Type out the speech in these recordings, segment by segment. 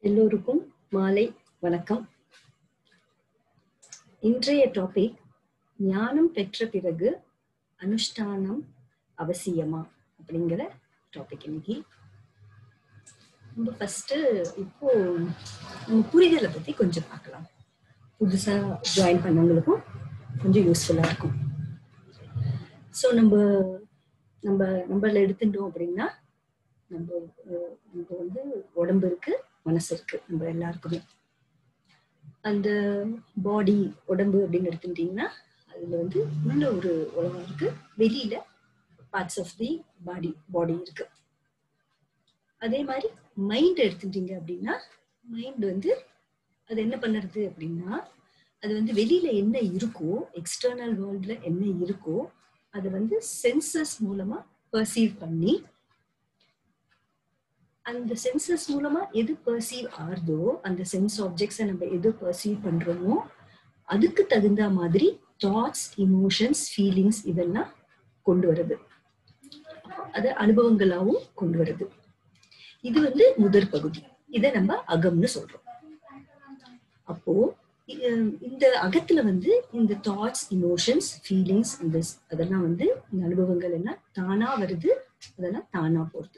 எல்லோருக்கும் மாலை வணக்கம் இன்றைய டாபிக் ஞானம் பெற்ற பிறகு அனுஷ்டானம் அவசியமா அப்படிங்கிற டாபிக் இன்னைக்கு நம்ம ஃபர்ஸ்ட் இப்போ நம்ம புரிதலை பத்தி கொஞ்சம் பார்க்கலாம் புதுசா ஜாயின் பண்ணவங்களுக்கும் கொஞ்சம் யூஸ்ஃபுல்லா இருக்கும் ஸோ நம்ம நம்ம நம்மள எடுத்துட்டோம் அப்படின்னா நம்ம அஹ், நம்ம வந்து உடம்பு இருக்கு மனசு இருக்கு நம்ம எல்லாருக்குமே அந்த பாடி உடம்பு அப்படின்னு எடுத்துட்டீங்கன்னா அதுல வந்து உள்ள ஒரு உலகம் இருக்கு வெளியில பார்ட்ஸ் ஆஃப் தி பாடி பாடி இருக்கு அதே மாதிரி மைண்ட் எடுத்துட்டீங்க அப்படின்னா மைண்ட் வந்து அது என்ன பண்ணுறது அப்படின்னா அது வந்து வெளியில என்ன இருக்கோ எக்ஸ்டர்னல் வேர்ல்ட்ல என்ன இருக்கோ அதை வந்து சென்சஸ் மூலமா பர்சீவ் பண்ணி அந்த சென்சஸ் மூலமா எது பர்சீவ் ஆகுதோ அந்த சென்ஸ் ஆப்ஜெக்ட்ஸை நம்ம எது பர்சீவ் பண்றோமோ அதுக்கு தகுந்த மாதிரி தாட்ஸ் இமோஷன்ஸ் ஃபீலிங்ஸ் இதெல்லாம் கொண்டு வருது அது அனுபவங்களாவும் கொண்டு வருது இது வந்து முதற் பகுதி இதை நம்ம அகம்னு சொல்றோம் அப்போ இ- இந்த அகத்துல வந்து இந்த தாட்ஸ் இமோஷன்ஸ் ஃபீலிங்ஸ் இந்த ஸ்- அதெல்லாம் வந்து இந்த அனுபவங்கள் எல்லாம் தானா வருது அதெல்லாம் தானா போறது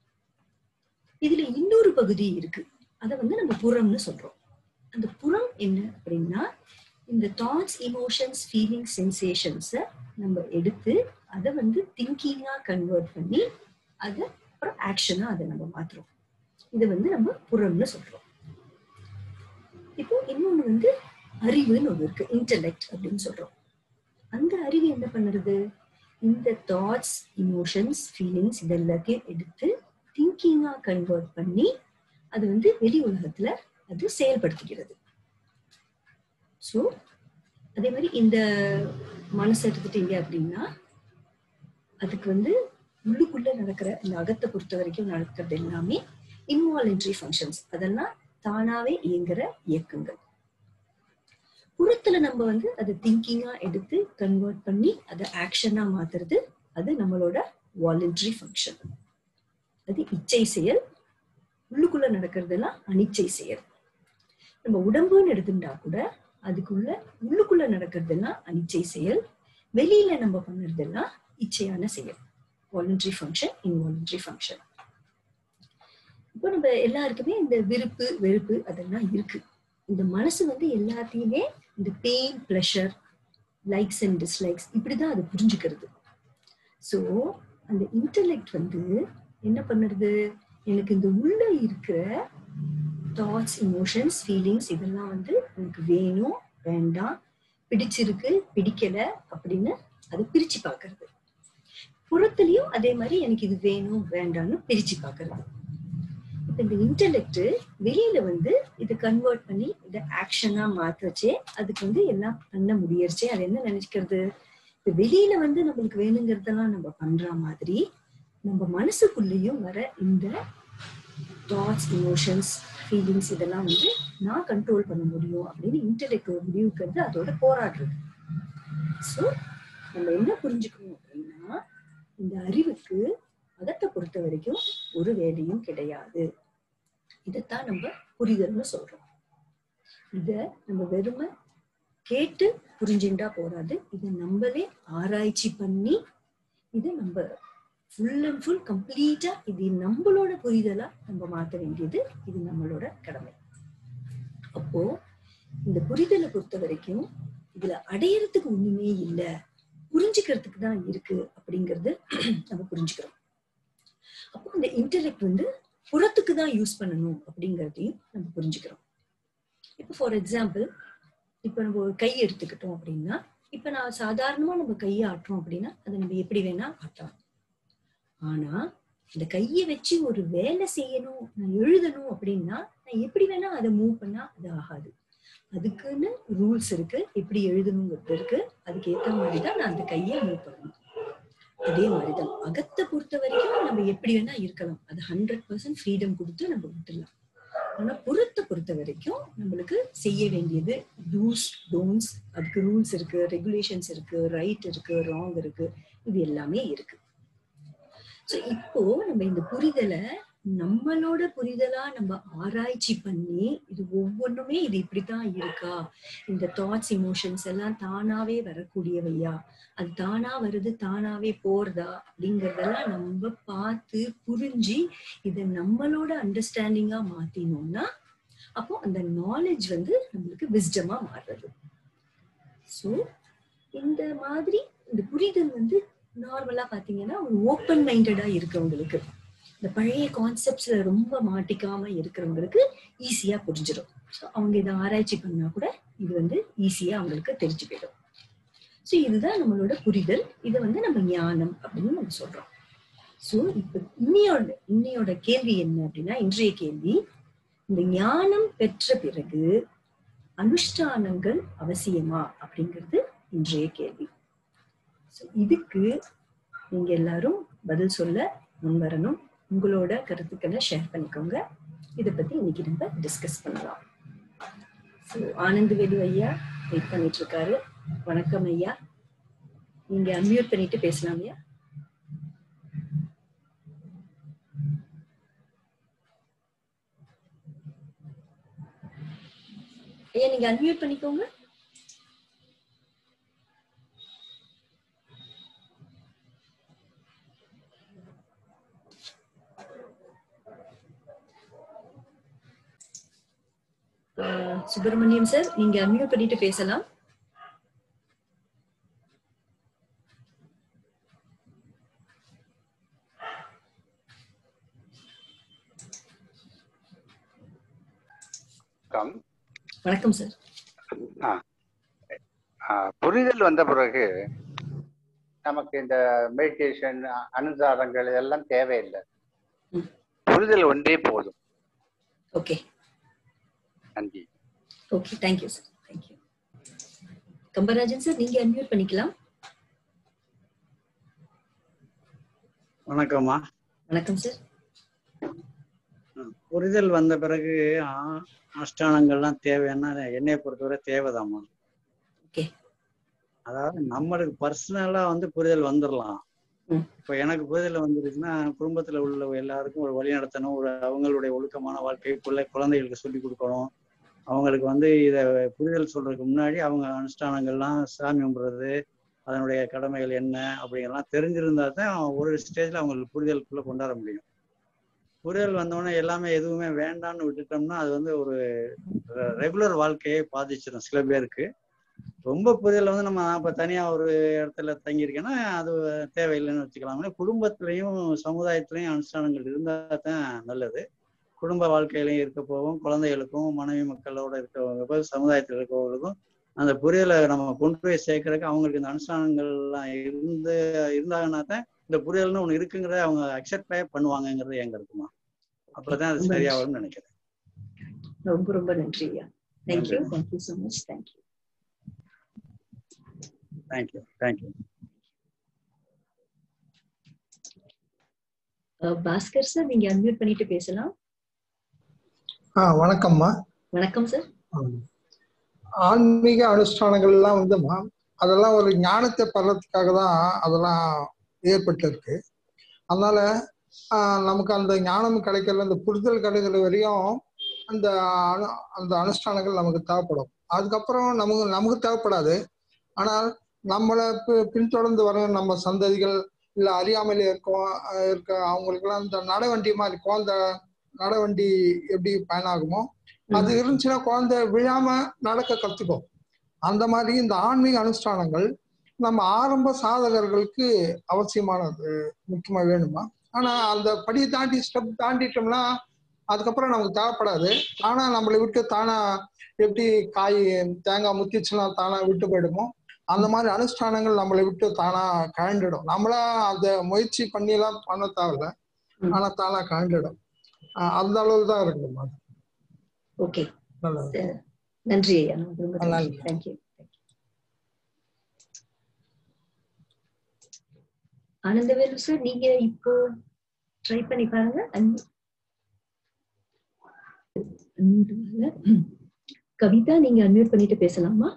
இதுல இன்னொரு பகுதி இருக்கு அதை வந்து நம்ம புறம்னு சொல்றோம் அந்த புறம் என்ன அப்படின்னா இந்த தாட்ஸ் இமோஷன்ஸ் ஃபீலிங்ஸ் சென்சேஷன்ஸை நம்ம எடுத்து அதை வந்து திங்கிங்கா கன்வெர்ட் பண்ணி அதை அப்புறம் ஆக்ஷனா அதை நம்ம மாத்துறோம் இதை வந்து நம்ம புறம்னு சொல்றோம் இப்போ இன்னொன்னு வந்து அறிவுன்னு ஒண்ணு இருக்கு இன்டெலெக்ட் அப்படின்னு சொல்றோம் அந்த அறிவு என்ன பண்ணுறது இந்த தாட்ஸ் இமோஷன்ஸ் ஃபீலிங்ஸ் இதெல்லாத்தையும் எடுத்து திங்கிங்கா கன்வெர்ட் பண்ணி அது வந்து வெளி உலகத்துல அது செயல்படுத்திக்கிறது ஸோ அதே மாதிரி இந்த மனசை எடுத்துட்டீங்க அப்படின்னா அதுக்கு வந்து உள்ளுக்குள்ள நடக்கிற இந்த அகத்தை பொறுத்த வரைக்கும் நடக்கிறது எல்லாமே இன்வாலன்ட்ரி ஃபங்க்ஷன்ஸ் அதெல்லாம் தானாவே இயங்குற இயக்கங்கள் புறத்துல நம்ம வந்து அதை திங்கிங்கா எடுத்து கன்வெர்ட் பண்ணி அதை ஆக்ஷனா மாத்துறது அது நம்மளோட வாலண்டரி ஃபங்க்ஷன் அது இச்சை செயல் உள்ளுக்குள்ள நடக்கிறதெல்லாம் அனிச்சை செயல் நம்ம உடம்புன்னு எடுத்துட்டா கூட அதுக்குள்ள உள்ளுக்குள்ள நடக்கிறதெல்லாம் அனிச்சை செயல் வெளியில நம்ம பண்ணுறதெல்லாம் இச்சையான செயல் வாலண்டரி ஃபங்க்ஷன் இன்வாலண்டரி ஃபங்க்ஷன் இப்போ நம்ம எல்லாருக்குமே இந்த விருப்பு வெறுப்பு அதெல்லாம் இருக்கு இந்த மனசு வந்து எல்லாத்தையுமே இந்த pain pleasure likes and dislikes இப்படிதான் அது புரிஞ்சுக்கிறது ஸோ அந்த இன்டெலெக்ட் வந்து என்ன பண்ணுறது எனக்கு இந்த உள்ள இருக்கிற தாட்ஸ் இமோஷன்ஸ் ஃபீலிங்ஸ் இதெல்லாம் வந்து எனக்கு வேணும் வேண்டாம் பிடிச்சிருக்கு பிடிக்கல அப்படின்னு அதை பிரிச்சு பார்க்கறது புறத்துலயும் அதே மாதிரி எனக்கு இது வேணும் வேண்டாம்னு பிரிச்சு பார்க்கறது இப்ப இந்த இன்டெலெக்ட் வெளியில வந்து இதை கன்வெர்ட் பண்ணி இதை ஆக்ஷனா மாத்துச்சே அதுக்கு வந்து எல்லாம் பண்ண முடியறச்சே அது என்ன நினைச்சுக்கிறது இப்ப வெளியில வந்து நம்மளுக்கு வேணுங்கிறதெல்லாம் நம்ம பண்ற மாதிரி நம்ம மனசுக்குள்ளேயும் வர இந்த தாட்ஸ் இமோஷன்ஸ் ஃபீலிங்ஸ் இதெல்லாம் வந்து நான் கண்ட்ரோல் பண்ண முடியும் அப்படின்னு இன்டெலெக்ட் முடிவுக்கிறது அதோட போராடுறது ஸோ நம்ம என்ன புரிஞ்சுக்கணும் அப்படின்னா இந்த அறிவுக்கு அகத்தை பொறுத்த வரைக்கும் ஒரு வேலையும் கிடையாது இதைத்தான் நம்ம புரிதல்னு சொல்றோம் இத நம்ம வெறுமை கேட்டு புரிஞ்சுட்டா போறாது இதை நம்மளே ஆராய்ச்சி பண்ணி இதை நம்ம ஃபுல் அண்ட் ஃபுல் கம்ப்ளீட்டா இது நம்மளோட புரிதலா நம்ம மாத்த வேண்டியது இது நம்மளோட கடமை அப்போ இந்த புரிதலை பொறுத்த வரைக்கும் இதுல அடையறதுக்கு ஒண்ணுமே இல்ல புரிஞ்சுக்கிறதுக்கு தான் இருக்கு அப்படிங்கறது நம்ம புரிஞ்சுக்கிறோம் அப்போ இந்த இன்டெலெக்ட் வந்து புறத்துக்கு தான் யூஸ் பண்ணணும் அப்படிங்கறதையும் நம்ம புரிஞ்சுக்கிறோம் இப்போ ஃபார் எக்ஸாம்பிள் இப்போ நம்ம ஒரு கை எடுத்துக்கிட்டோம் அப்படின்னா இப்போ நான் சாதாரணமா நம்ம கையை ஆட்டுறோம் அப்படின்னா அதை நம்ம எப்படி வேணா ஆட்டலாம் ஆனா இந்த கையை வச்சு ஒரு வேலை செய்யணும் நான் எழுதணும் அப்படின்னா நான் எப்படி வேணா அதை மூவ் பண்ணா அது ஆகாது அதுக்குன்னு ரூல்ஸ் இருக்கு எப்படி எழுதணுங்கிறது இருக்கு அதுக்கு ஏத்த மாதிரி தான் நான் அந்த கையை மூவ் பண்ணணும் அதே மாதிரிதான் அகத்தை பொறுத்த வரைக்கும் நம்ம எப்படி வேணா இருக்கலாம் அது ஹண்ட்ரட் பர்சன்ட் ஃப்ரீடம் கொடுத்து நம்ம விட்டுடலாம் ஆனா புறத்தை பொறுத்த வரைக்கும் நம்மளுக்கு செய்ய வேண்டியது டூஸ் டோன்ஸ் அதுக்கு ரூல்ஸ் இருக்கு ரெகுலேஷன்ஸ் இருக்கு ரைட் இருக்கு ராங் இருக்கு இது எல்லாமே இருக்கு ஸோ இப்போ நம்ம இந்த புரிதலை நம்மளோட புரிதலா நம்ம ஆராய்ச்சி பண்ணி இது ஒவ்வொன்றுமே இது இப்படித்தான் இருக்கா இந்த தாட்ஸ் இமோஷன்ஸ் எல்லாம் தானாவே வரக்கூடியவையா அது தானா வருது தானாவே போறதா அப்படிங்கறதெல்லாம் நம்ம பார்த்து புரிஞ்சு இதை நம்மளோட அண்டர்ஸ்டாண்டிங்கா மாத்தினோம்னா அப்போ அந்த நாலேஜ் வந்து நம்மளுக்கு விஸ்டமா மாறுறது ஸோ இந்த மாதிரி இந்த புரிதல் வந்து நார்மலா பாத்தீங்கன்னா ஒரு ஓப்பன் மைண்டடா இருக்கவங்களுக்கு இந்த பழைய கான்செப்ட்ஸ்ல ரொம்ப மாட்டிக்காம இருக்கிறவங்களுக்கு ஈஸியா புரிஞ்சிடும் ஸோ அவங்க இதை ஆராய்ச்சி பண்ணா கூட இது வந்து ஈஸியா அவங்களுக்கு தெரிஞ்சு போயிடும் ஸோ இதுதான் நம்மளோட புரிதல் இதை வந்து நம்ம ஞானம் அப்படின்னு நம்ம சொல்றோம் ஸோ இப்ப இன்னையோட இன்னையோட கேள்வி என்ன அப்படின்னா இன்றைய கேள்வி இந்த ஞானம் பெற்ற பிறகு அனுஷ்டானங்கள் அவசியமா அப்படிங்கிறது இன்றைய கேள்வி ஸோ இதுக்கு நீங்க எல்லாரும் பதில் சொல்ல முன்வரணும் உங்களோட கருத்துக்களை ஷேர் பண்ணிக்கோங்க இதை பத்தி இன்னைக்கு நம்ம டிஸ்கஸ் பண்ணலாம் ஸோ ஆனந்த் வேலு ஐயா வெயிட் பண்ணிட்டு இருக்காரு வணக்கம் ஐயா நீங்க அன்மியூட் பண்ணிட்டு பேசலாம் ஐயா ஐயா நீங்க அன்மியூட் பண்ணிக்கோங்க ஆஹ் சுப்பிரமணியம் சார் நீங்க அன்மியூட் பண்ணிட்டு பேசலாம் வணக்கம் வணக்கம் சார் ஆஹ் புரிதல் வந்த பிறகு நமக்கு இந்த மெடிடேஷன் அனுசாரங்கள் இதெல்லாம் தேவையில்லை ம். புரிதல் ஒன்றே போதும் ஓகே நன்றி okay thank you sir thank you Kambarajan sir நீங்க அன்மியூட் பண்ணிக்கலாம் வணக்கம்மா வணக்கம் சார் புரிதல் வந்த பிறகு ஆ- அனுஷ்டானங்கள்லாம் தேவைன்னா என்னைய பொறுத்தவரை தேவைதாம்மா ஓகே அதாவது நம்மளுக்கு பர்சனலா வந்து புரிதல் வந்துடலாம் ம். இப்போ எனக்கு புரிதல் வந்துருச்சுன்னா குடும்பத்துல உள்ள எல்லாருக்கும் ஒரு வழி நடத்தணும் ஒரு அவங்களுடைய ஒழுக்கமான வாழ்க்கை பிள்ளை குழந்தைகளுக்கு சொல்லி கொடுக்கணும் அவங்களுக்கு வந்து இதை புரிதல் சொல்றதுக்கு முன்னாடி அவங்க அனுஷ்டானங்கள்லாம் சாமி கும்பிடுறது அதனுடைய கடமைகள் என்ன அப்படிங்கெல்லாம் தெரிஞ்சிருந்தா தான் ஒரு ஸ்டேஜ்ல அவங்களுக்கு புரிதலுக்குள்ள கொண்டாட முடியும் புரிதல் வந்தோடனே எல்லாமே எதுவுமே வேண்டாம்னு விட்டுட்டோம்னா அது வந்து ஒரு ரெகுலர் வாழ்க்கையை பாதிச்சிடும் சில பேருக்கு ரொம்ப புரிதல் வந்து நம்ம இப்ப தனியா ஒரு இடத்துல தங்கியிருக்கேன்னா அது தேவையில்லைன்னு வச்சுக்கலாம் குடும்பத்திலையும் சமுதாயத்திலையும் அனுஷ்டானங்கள் இருந்தா தான் நல்லது குடும்ப வாழ்க்கையிலையும் இருக்க போகும் குழந்தைகளுக்கும் மனைவி மக்களோட இருக்கவங்க சமுதாயத்தில் இருக்கவங்களுக்கும் அந்த புரிதலை நம்ம கொண்டு போய் சேர்க்கறதுக்கு அவங்களுக்கு இந்த அனுஷ்டானங்கள்லாம் இருந்து இருந்தாங்கன்னா தான் இந்த புரிதல்னு ஒண்ணு இருக்குங்கிறத அவங்க அக்செப்ட் பண்ணுவாங்கங்கிறது எங்க இருக்குமா அப்பதான் அது சரியா வரும்னு நினைக்கிறேன் ரொம்ப ரொம்ப நன்றி ஐயா thank you thank you so much thank you thank you thank you Bhaskar sir நீங்க அன்மியூட் பண்ணிட்டு பேசலாம் ஆ வணக்கம்மா வணக்கம் சார் ஆன்மீக அனுஷ்டானங்கள்லாம் வந்துமா அதெல்லாம் ஒரு ஞானத்தை பெறத்துக்காக தான் அதெல்லாம் ஏற்பட்டிருக்கு அதனால ஆஹ், நமக்கு அந்த ஞானம் கிடைக்கல அந்த புரிதல் கிடைக்கிற வரையும் அந்த அனு- அந்த அனுஷ்டானங்கள் நமக்கு தேவைப்படும் அதுக்கப்புறம் நமக்கு நமக்கு தேவைப்படாது ஆனால் நம்மளை பி- பின்தொடர்ந்து வர நம்ம சந்ததிகள் இல்லை அறியாமையில இருக்கோம் அஹ் இருக்க அவங்களுக்கெல்லாம் இந்த நடவண்டி மாதிரி குழந்தை நடவண்டி எப்படி பயனாகுமோ அது இருந்துச்சுன்னா குழந்தை விழாம நடக்க கத்துக்கும் அந்த மாதிரி இந்த ஆன்மீக அனுஷ்டானங்கள் நம்ம ஆரம்ப சாதகர்களுக்கு அவசியமானது முக்கியமா வேணுமா ஆனா அந்த படியை தாண்டி ஸ்டெப் தாண்டிட்டோம்னா அதுக்கப்புறம் நமக்கு தேவைப்படாது ஆனா நம்மளை விட்டு தானா எப்படி காய் தேங்காய் முத்திச்சுன்னா தானா விட்டு போயிடுமோ அந்த மாதிரி அனுஷ்டானங்கள் நம்மளை விட்டு தானா கழண்டிடும் நம்மளா அந்த முயற்சி பண்ணி எல்லாம் பண்ண தேவையில்ல ம். ஆனா தானா கழண்டிடும் ஆஹ் அந்த அளவு தான் இருக்கணும் அது. ஓகே நல்லது நன்றி ஐயா ரொம்ப ரொம்ப நல்லா நன்றி இருக்கு. தேங்க்யூ ஆனந்தவேலு சார் நீங்க இப்போ ட்ரை பண்ணி பாருங்க un- unmute ஆகல. ம். கவிதா நீங்க அன்மியூட் பண்ணிட்டு பேசலாமா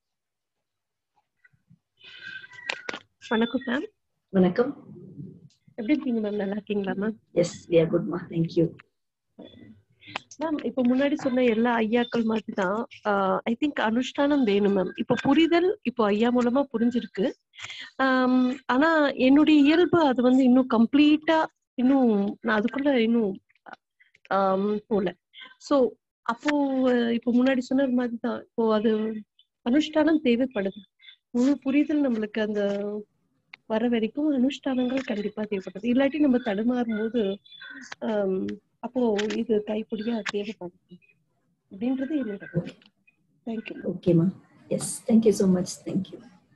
வணக்கம் மேம் வணக்கம் எப்படி இருக்கீங்க மேம் நல்லா இருக்கீங்களா ma'am yes we are good மா தேங்க்யூ மேம் இப்ப முன்னாடி சொன்ன எல்லா ஐயாக்கள் மாதிரி தான் ஐ திங்க் அனுஷ்டானம் வேணும் மேம் இப்போ புரிதல் இப்போ ஐயா மூலமா புரிஞ்சிருக்கு ஆம், ஆனா என்னுடைய இயல்பு அது வந்து இன்னும் கம்ப்ளீட்டா இன்னும் நான் அதுக்குள்ள இன்னும் ஆம், போல சோ அப்போ அஹ், இப்போ முன்னாடி சொன்னது மாதிரி தான் இப்போ அது அனுஷ்டானம் தேவைப்படுது முழு புரிதல் நம்மளுக்கு அந்த வர வரைக்கும் அனுஷ்டானங்கள் கண்டிப்பா தேவைப்படுது இல்லாட்டி நம்ம தடுமாறும் போது ஆம், அப்போ இது கைப்பிடியா தேவைப்படுது அப்படின்றது என்னோட தேங்க்யூ ஓகேமா yes thank you so much thank you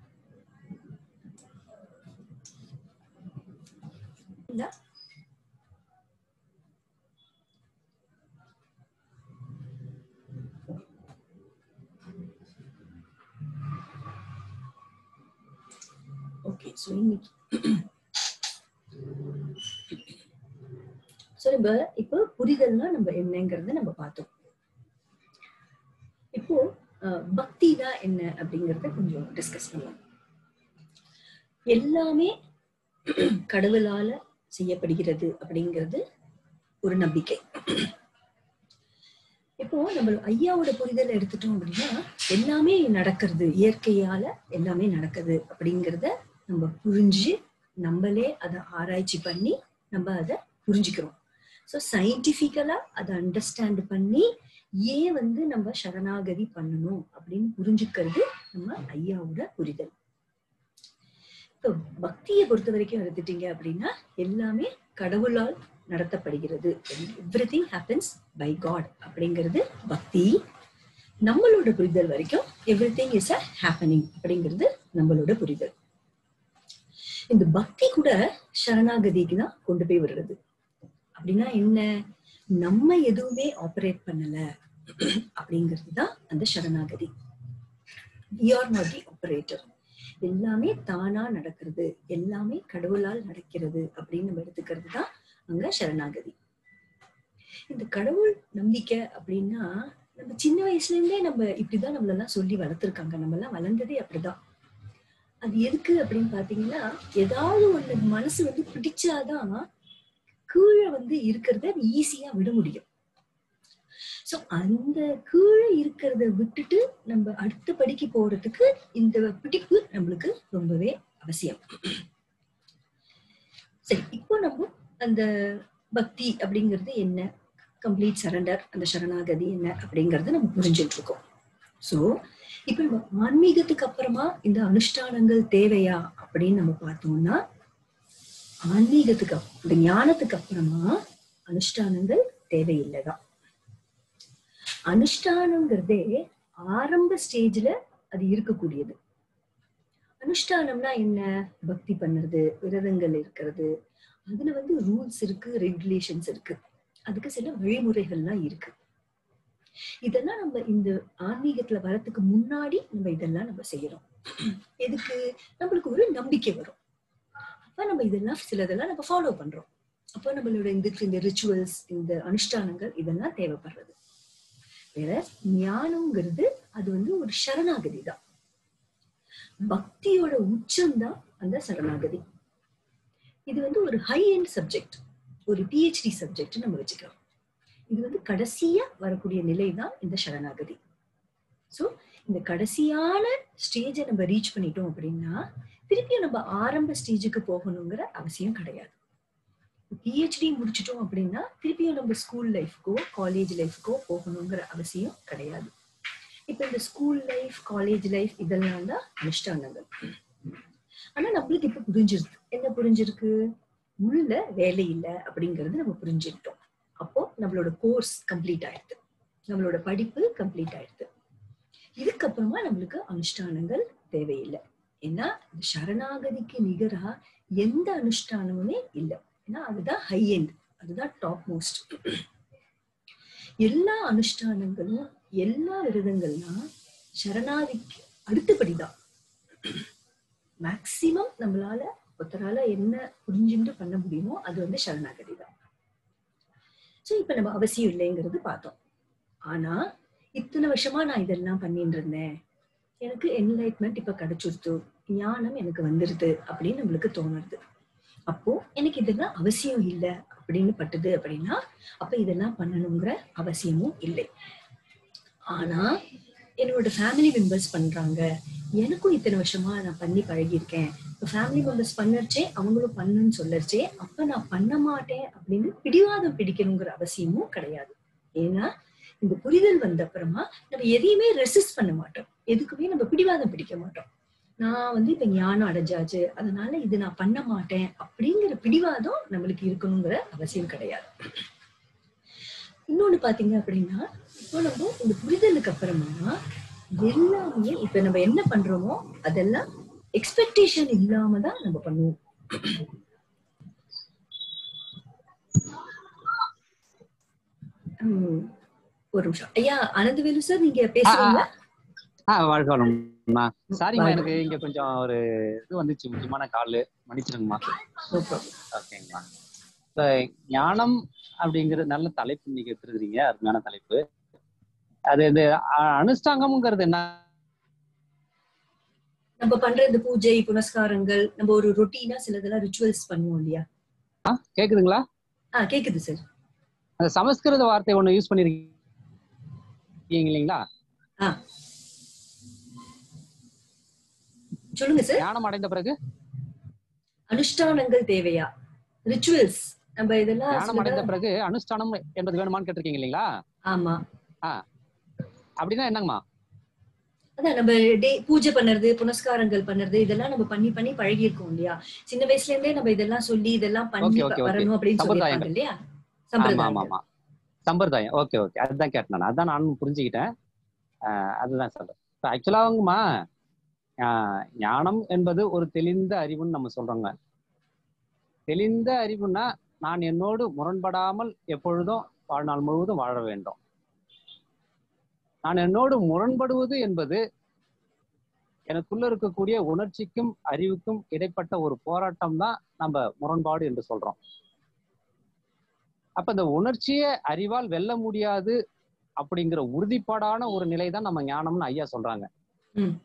okay so இன்னைக்கு ஸோ நம்ம இப்போ புரிதல்னா நம்ம என்னங்கிறத நம்ம பார்த்தோம் இப்போ அஹ், பக்தினா என்ன அப்படிங்கறத கொஞ்சம் டிஸ்கஸ் பண்ணலாம் எல்லாமே கடவுளால செய்யப்படுகிறது அப்படிங்கிறது ஒரு நம்பிக்கை இப்போ நம்ம ஐயாவோட புரிதல் எடுத்துட்டோம் அப்படின்னா எல்லாமே நடக்கிறது இயற்கையால எல்லாமே நடக்குது அப்படிங்கிறத நம்ம புரிஞ்சு நம்மளே அதை ஆராய்ச்சி பண்ணி நம்ம அதை புரிஞ்சுக்கிறோம் ஸோ சயின்டிஃபிக்கலா அதை அண்டர்ஸ்டாண்ட் பண்ணி ஏன் வந்து நம்ம சரணாகதி பண்ணணும் அப்படின்னு புரிஞ்சுக்கிறது நம்ம ஐயாவோட புரிதல் இப்போ பக்தியை பொறுத்த வரைக்கும் எடுத்துட்டீங்க அப்படின்னா எல்லாமே கடவுளால் நடத்தப்படுகிறது everything happens by God அப்படிங்கிறது பக்தி நம்மளோட புரிதல் வரைக்கும் everything is a happening அப்படிங்கிறது நம்மளோட புரிதல் இந்த பக்தி கூட சரணாகதிக்கு தான் கொண்டு போய் விடுறது அப்படின்னா என்ன நம்ம எதுவுமே ஆப்ரேட் பண்ணல அப்படிங்கிறது தான் அந்த சரணாகதி we are not the operator எல்லாமே தானா நடக்கிறது எல்லாமே கடவுளால் நடக்கிறது அப்படின்னு நம்ம எடுத்துக்கிறது தான் அங்க சரணாகதி இந்த கடவுள் நம்பிக்கை அப்படின்னா நம்ம சின்ன வயசுல இருந்தே நம்ம இப்படிதான் நம்மள எல்லாம் சொல்லி வளர்த்துருக்காங்க நம்ம எல்லாம் வளர்ந்ததே அப்படிதான் அது எதுக்கு அப்படின்னு பாத்தீங்கன்னா ஏதாவது ஒண்ணு மனசு வந்து பிடிச்சாதான் கீழே வந்து இருக்கிறத ஈஸியா விட முடியும் சோ அந்த கீழே இருக்கிறத விட்டுட்டு நம்ம அடுத்த படிக்கு போறதுக்கு இந்த பிடிப்பு நம்மளுக்கு ரொம்பவே அவசியம் சரி இப்போ நம்ம அந்த பக்தி அப்படிங்கிறது என்ன கம்ப்ளீட் சரண்டர் அந்த சரணாகதி என்ன அப்படிங்கறத நம்ம புரிஞ்சுட்டு இருக்கோம் சோ இப்ப நம்ம ஆன்மீகத்துக்கு அப்புறமா இந்த அனுஷ்டானங்கள் தேவையா அப்படின்னு நம்ம பார்த்தோம்னா ஆன்மீகத்துக்கு அப்~ இந்த ஞானத்துக்கு அப்புறமா அனுஷ்டானங்கள் தேவையில்லைதான் அனுஷ்டானங்கிறதே ஆரம்ப ஸ்டேஜ்ல அது இருக்கக்கூடியது அனுஷ்டானம்னா என்ன பக்தி பண்ணுறது விரதங்கள் இருக்கிறது அதுல வந்து ரூல்ஸ் இருக்கு ரெகுலேஷன்ஸ் இருக்கு அதுக்கு சில வழிமுறைகள்லாம் இருக்கு இதெல்லாம் நம்ம இந்த ஆன்மீகத்துல வரத்துக்கு முன்னாடி நம்ம இதெல்லாம் நம்ம செய்யறோம் எதுக்கு நம்மளுக்கு ஒரு நம்பிக்கை வரும் அப்ப நம்ம இதெல்லாம் சிலதெல்லாம் நம்ம ஃபாலோ பண்றோம் அப்போ நம்மளோட இந்த இந்த ரிச்சுவல்ஸ் இந்த அனுஷ்டானங்கள் இதெல்லாம் தேவைப்படுறது வேற ஞானம்ங்கிறது அது வந்து ஒரு சரணாகதி தான் பக்தியோட உச்சம் தான் அந்த சரணாகதி இது வந்து ஒரு ஹை எண்ட் சப்ஜெக்ட் ஒரு பிஹெச்டி சப்ஜெக்ட் நம்ம வச்சுக்கலாம் இது வந்து கடைசியா வரக்கூடிய நிலை தான் இந்த சரணாகதி சோ இந்த கடைசியான ஸ்டேஜை நம்ம ரீச் பண்ணிட்டோம் அப்படின்னா திருப்பியும் நம்ம ஆரம்ப ஸ்டேஜுக்கு போகணுங்கிற அவசியம் கிடையாது பிஹெச்டி முடிச்சிட்டோம் அப்படின்னா திருப்பியும் நம்ம ஸ்கூல் லைஃப்க்கோ காலேஜ் லைஃப்க்கோ போகணுங்கிற அவசியம் கிடையாது இப்ப இந்த ஸ்கூல் லைஃப் காலேஜ் லைஃப் இதெல்லாம் தான் அனுஷ்டானங்கள் ஆனா நம்மளுக்கு இப்ப புரிஞ்சிருக்கு என்ன புரிஞ்சிருக்கு உள்ள வேலை இல்லை அப்படிங்கறது நம்ம புரிஞ்சுக்கிட்டோம் அப்போ நம்மளோட கோர்ஸ் கம்ப்ளீட் ஆயிடுது நம்மளோட படிப்பு கம்ப்ளீட் ஆயிடுது இதுக்கப்புறமா நம்மளுக்கு அனுஷ்டானங்கள் தேவையில்லை ஏன்னா இந்த சரணாகதிக்கு நிகரா எந்த அனுஷ்டானமுமே இல்லை ஏன்னா அதுதான் ஹை எண்ட் அதுதான் டாப் மோஸ்ட் எல்லா அனுஷ்டானங்களும் எல்லா விரதங்கள்லாம் சரணாதிக்கு அடுத்தபடிதான் மேக்சிமம் நம்மளால ஒருத்தரால என்ன புரிஞ்சுட்டு பண்ண முடியுமோ அது வந்து சரணாகதி தான் சோ இப்ப நம்ம அவசியம் இல்லைங்கிறது பார்த்தோம் ஆனா இத்தனை வருஷமா நான் இதெல்லாம் பண்ணிட்டு இருந்தேன் எனக்கு என்லைட்மெண்ட் இப்ப கிடைச்சிருத்து ஞானம் எனக்கு வந்துருது அப்படின்னு நம்மளுக்கு தோணுது அப்போ எனக்கு இதெல்லாம் அவசியம் இல்லை அப்படின்னு பட்டுது அப்படின்னா அப்ப இதெல்லாம் பண்ணணுங்கிற அவசியமும் இல்லை ஆனா என்னோட ஃபேமிலி மெம்பர்ஸ் பண்றாங்க எனக்கும் இத்தனை வருஷமா நான் பண்ணி பழகியிருக்கேன் இப்போ ஃபேமிலி மெம்பர்ஸ் பண்ணச்சே அவங்களும் பண்ணுன்னு சொல்லச்சே அப்ப நான் பண்ண மாட்டேன் அப்படின்னு பிடிவாதம் பிடிக்கணுங்கிற அவசியமும் கிடையாது ஏன்னா இந்த புரிதல் வந்த அப்புறமா நம்ம எதையுமே ரெசிஸ்ட் பண்ண மாட்டோம் எதுக்குமே நம்ம பிடிவாதம் பிடிக்க மாட்டோம் நான் வந்து இப்ப ஞானம் அடைஞ்சாச்சு அதனால இது நான் பண்ண மாட்டேன் அப்படிங்கிற பிடிவாதம் நம்மளுக்கு இருக்கணுங்கிற அவசியம் கிடையாது இன்னொன்னு பாத்தீங்க அப்படின்னா இப்போ நம்ம இந்த புரிதலுக்கு அப்புறமா எல்லாமே இப்ப நம்ம என்ன பண்றோமோ அதெல்லாம் எக்ஸ்பெக்டேஷன் இல்லாம தான் நம்ம பண்ணுவோம் உம், ஒரு நிமிஷம் ஐயா ஆனந்தவேலு சார் நீங்க பேசுறீங்களா ஆ வாழ்க வளம்மா சாரிம்மா வாழ்க. எனக்கு இங்க கொஞ்சம் ஒரு இது வந்துச்சு முக்கியமான கால் மன்னிச்சிருங்கம்மா No problem. ஓகேங்கம்மா இப்ப ஞானம் அப்படிங்கிறது நல்ல தலைப்பு நீங்க எடுத்துருக்கீங்க அருமையான தலைப்பு அது இந்த அ- அனுஷ்டாங்கம்ங்கிறது என்ன நம்ம பண்ற இந்த பூஜை புனஸ்காரங்கள் நம்ம ஒரு ரொட்டீனா சிலதெல்லாம் ரிச்சுவல்ஸ் பண்ணுவோம் இல்லையா ஆ, கேக்குதுங்களா ஆ கேக்குது சார் அந்த சமஸ்கிருத வார்த்தை ஒண்ணு யூஸ் பண்ணிருக்கீங்க இல்லைங்களா சொல்லுங்க சார் ஞானம் அடைந்த பிறகு அனுஷ்டானங்கள் தேவையா ரிச்சுவல்ஸ் நம்ம இதெல்லாம் ஞானம் அடைந்த சிலதெல்லாம்- பிறகு அனுஷ்டானம் என்பது வேணுமான்னு கேட்டிருக்கீங்க இல்லைங்களா ஆமா அப்படின்னா என்னங்கம்மா அதான் நம்ம டே பூஜை பண்ணுறது புனஸ்காரங்கள் பண்ணுறது இதெல்லாம் நம்ம பண்ணி பண்ணி பழகி இருக்கோம் இல்லையா சின்ன வயசுல இருந்தே நம்ம இதெல்லாம் சொல்லி இதெல்லாம் பண்ணி Okay, okay, okay. வரணும் அப்படின்னு சொல்லியிருக்காங்க சம்பிரதாயங்கள். இல்லையா ஆமா ஆமா சம்பிரதாயம் ஆமா சம்பிரதாயம் ஓகே ஓகே அதுதான் கேட்டேன் நான் அதான் நானும் புரிஞ்சுக்கிட்டேன் ஆஹ் அதுதான் சொல்றேன் இப்போ ஆக்சுவலாகங்கம்மா ஞானம் என்பது ஒரு தெளிந்த அறிவுன்னு நம்ம சொல்றோங்க தெளிந்த அறிவுன்னா நான் என்னோடு முரண்படாமல் எப்பொழுதும் வாழ்நாள் முழுவதும் வாழ வேண்டும் நான் என்னோடு முரண்படுவது என்பது எனக்குள்ள இருக்கக்கூடிய உணர்ச்சிக்கும் அறிவுக்கும் இடைப்பட்ட ஒரு போராட்டம் தான் நம்ம முரண்பாடு என்று சொல்றோம் அப்ப இந்த உணர்ச்சியை அறிவால் வெல்ல முடியாது அப்படிங்கிற உறுதிப்பாடான ஒரு நிலை தான் நம்ம ஞானம்னு ஐயா சொல்றாங்க ம்.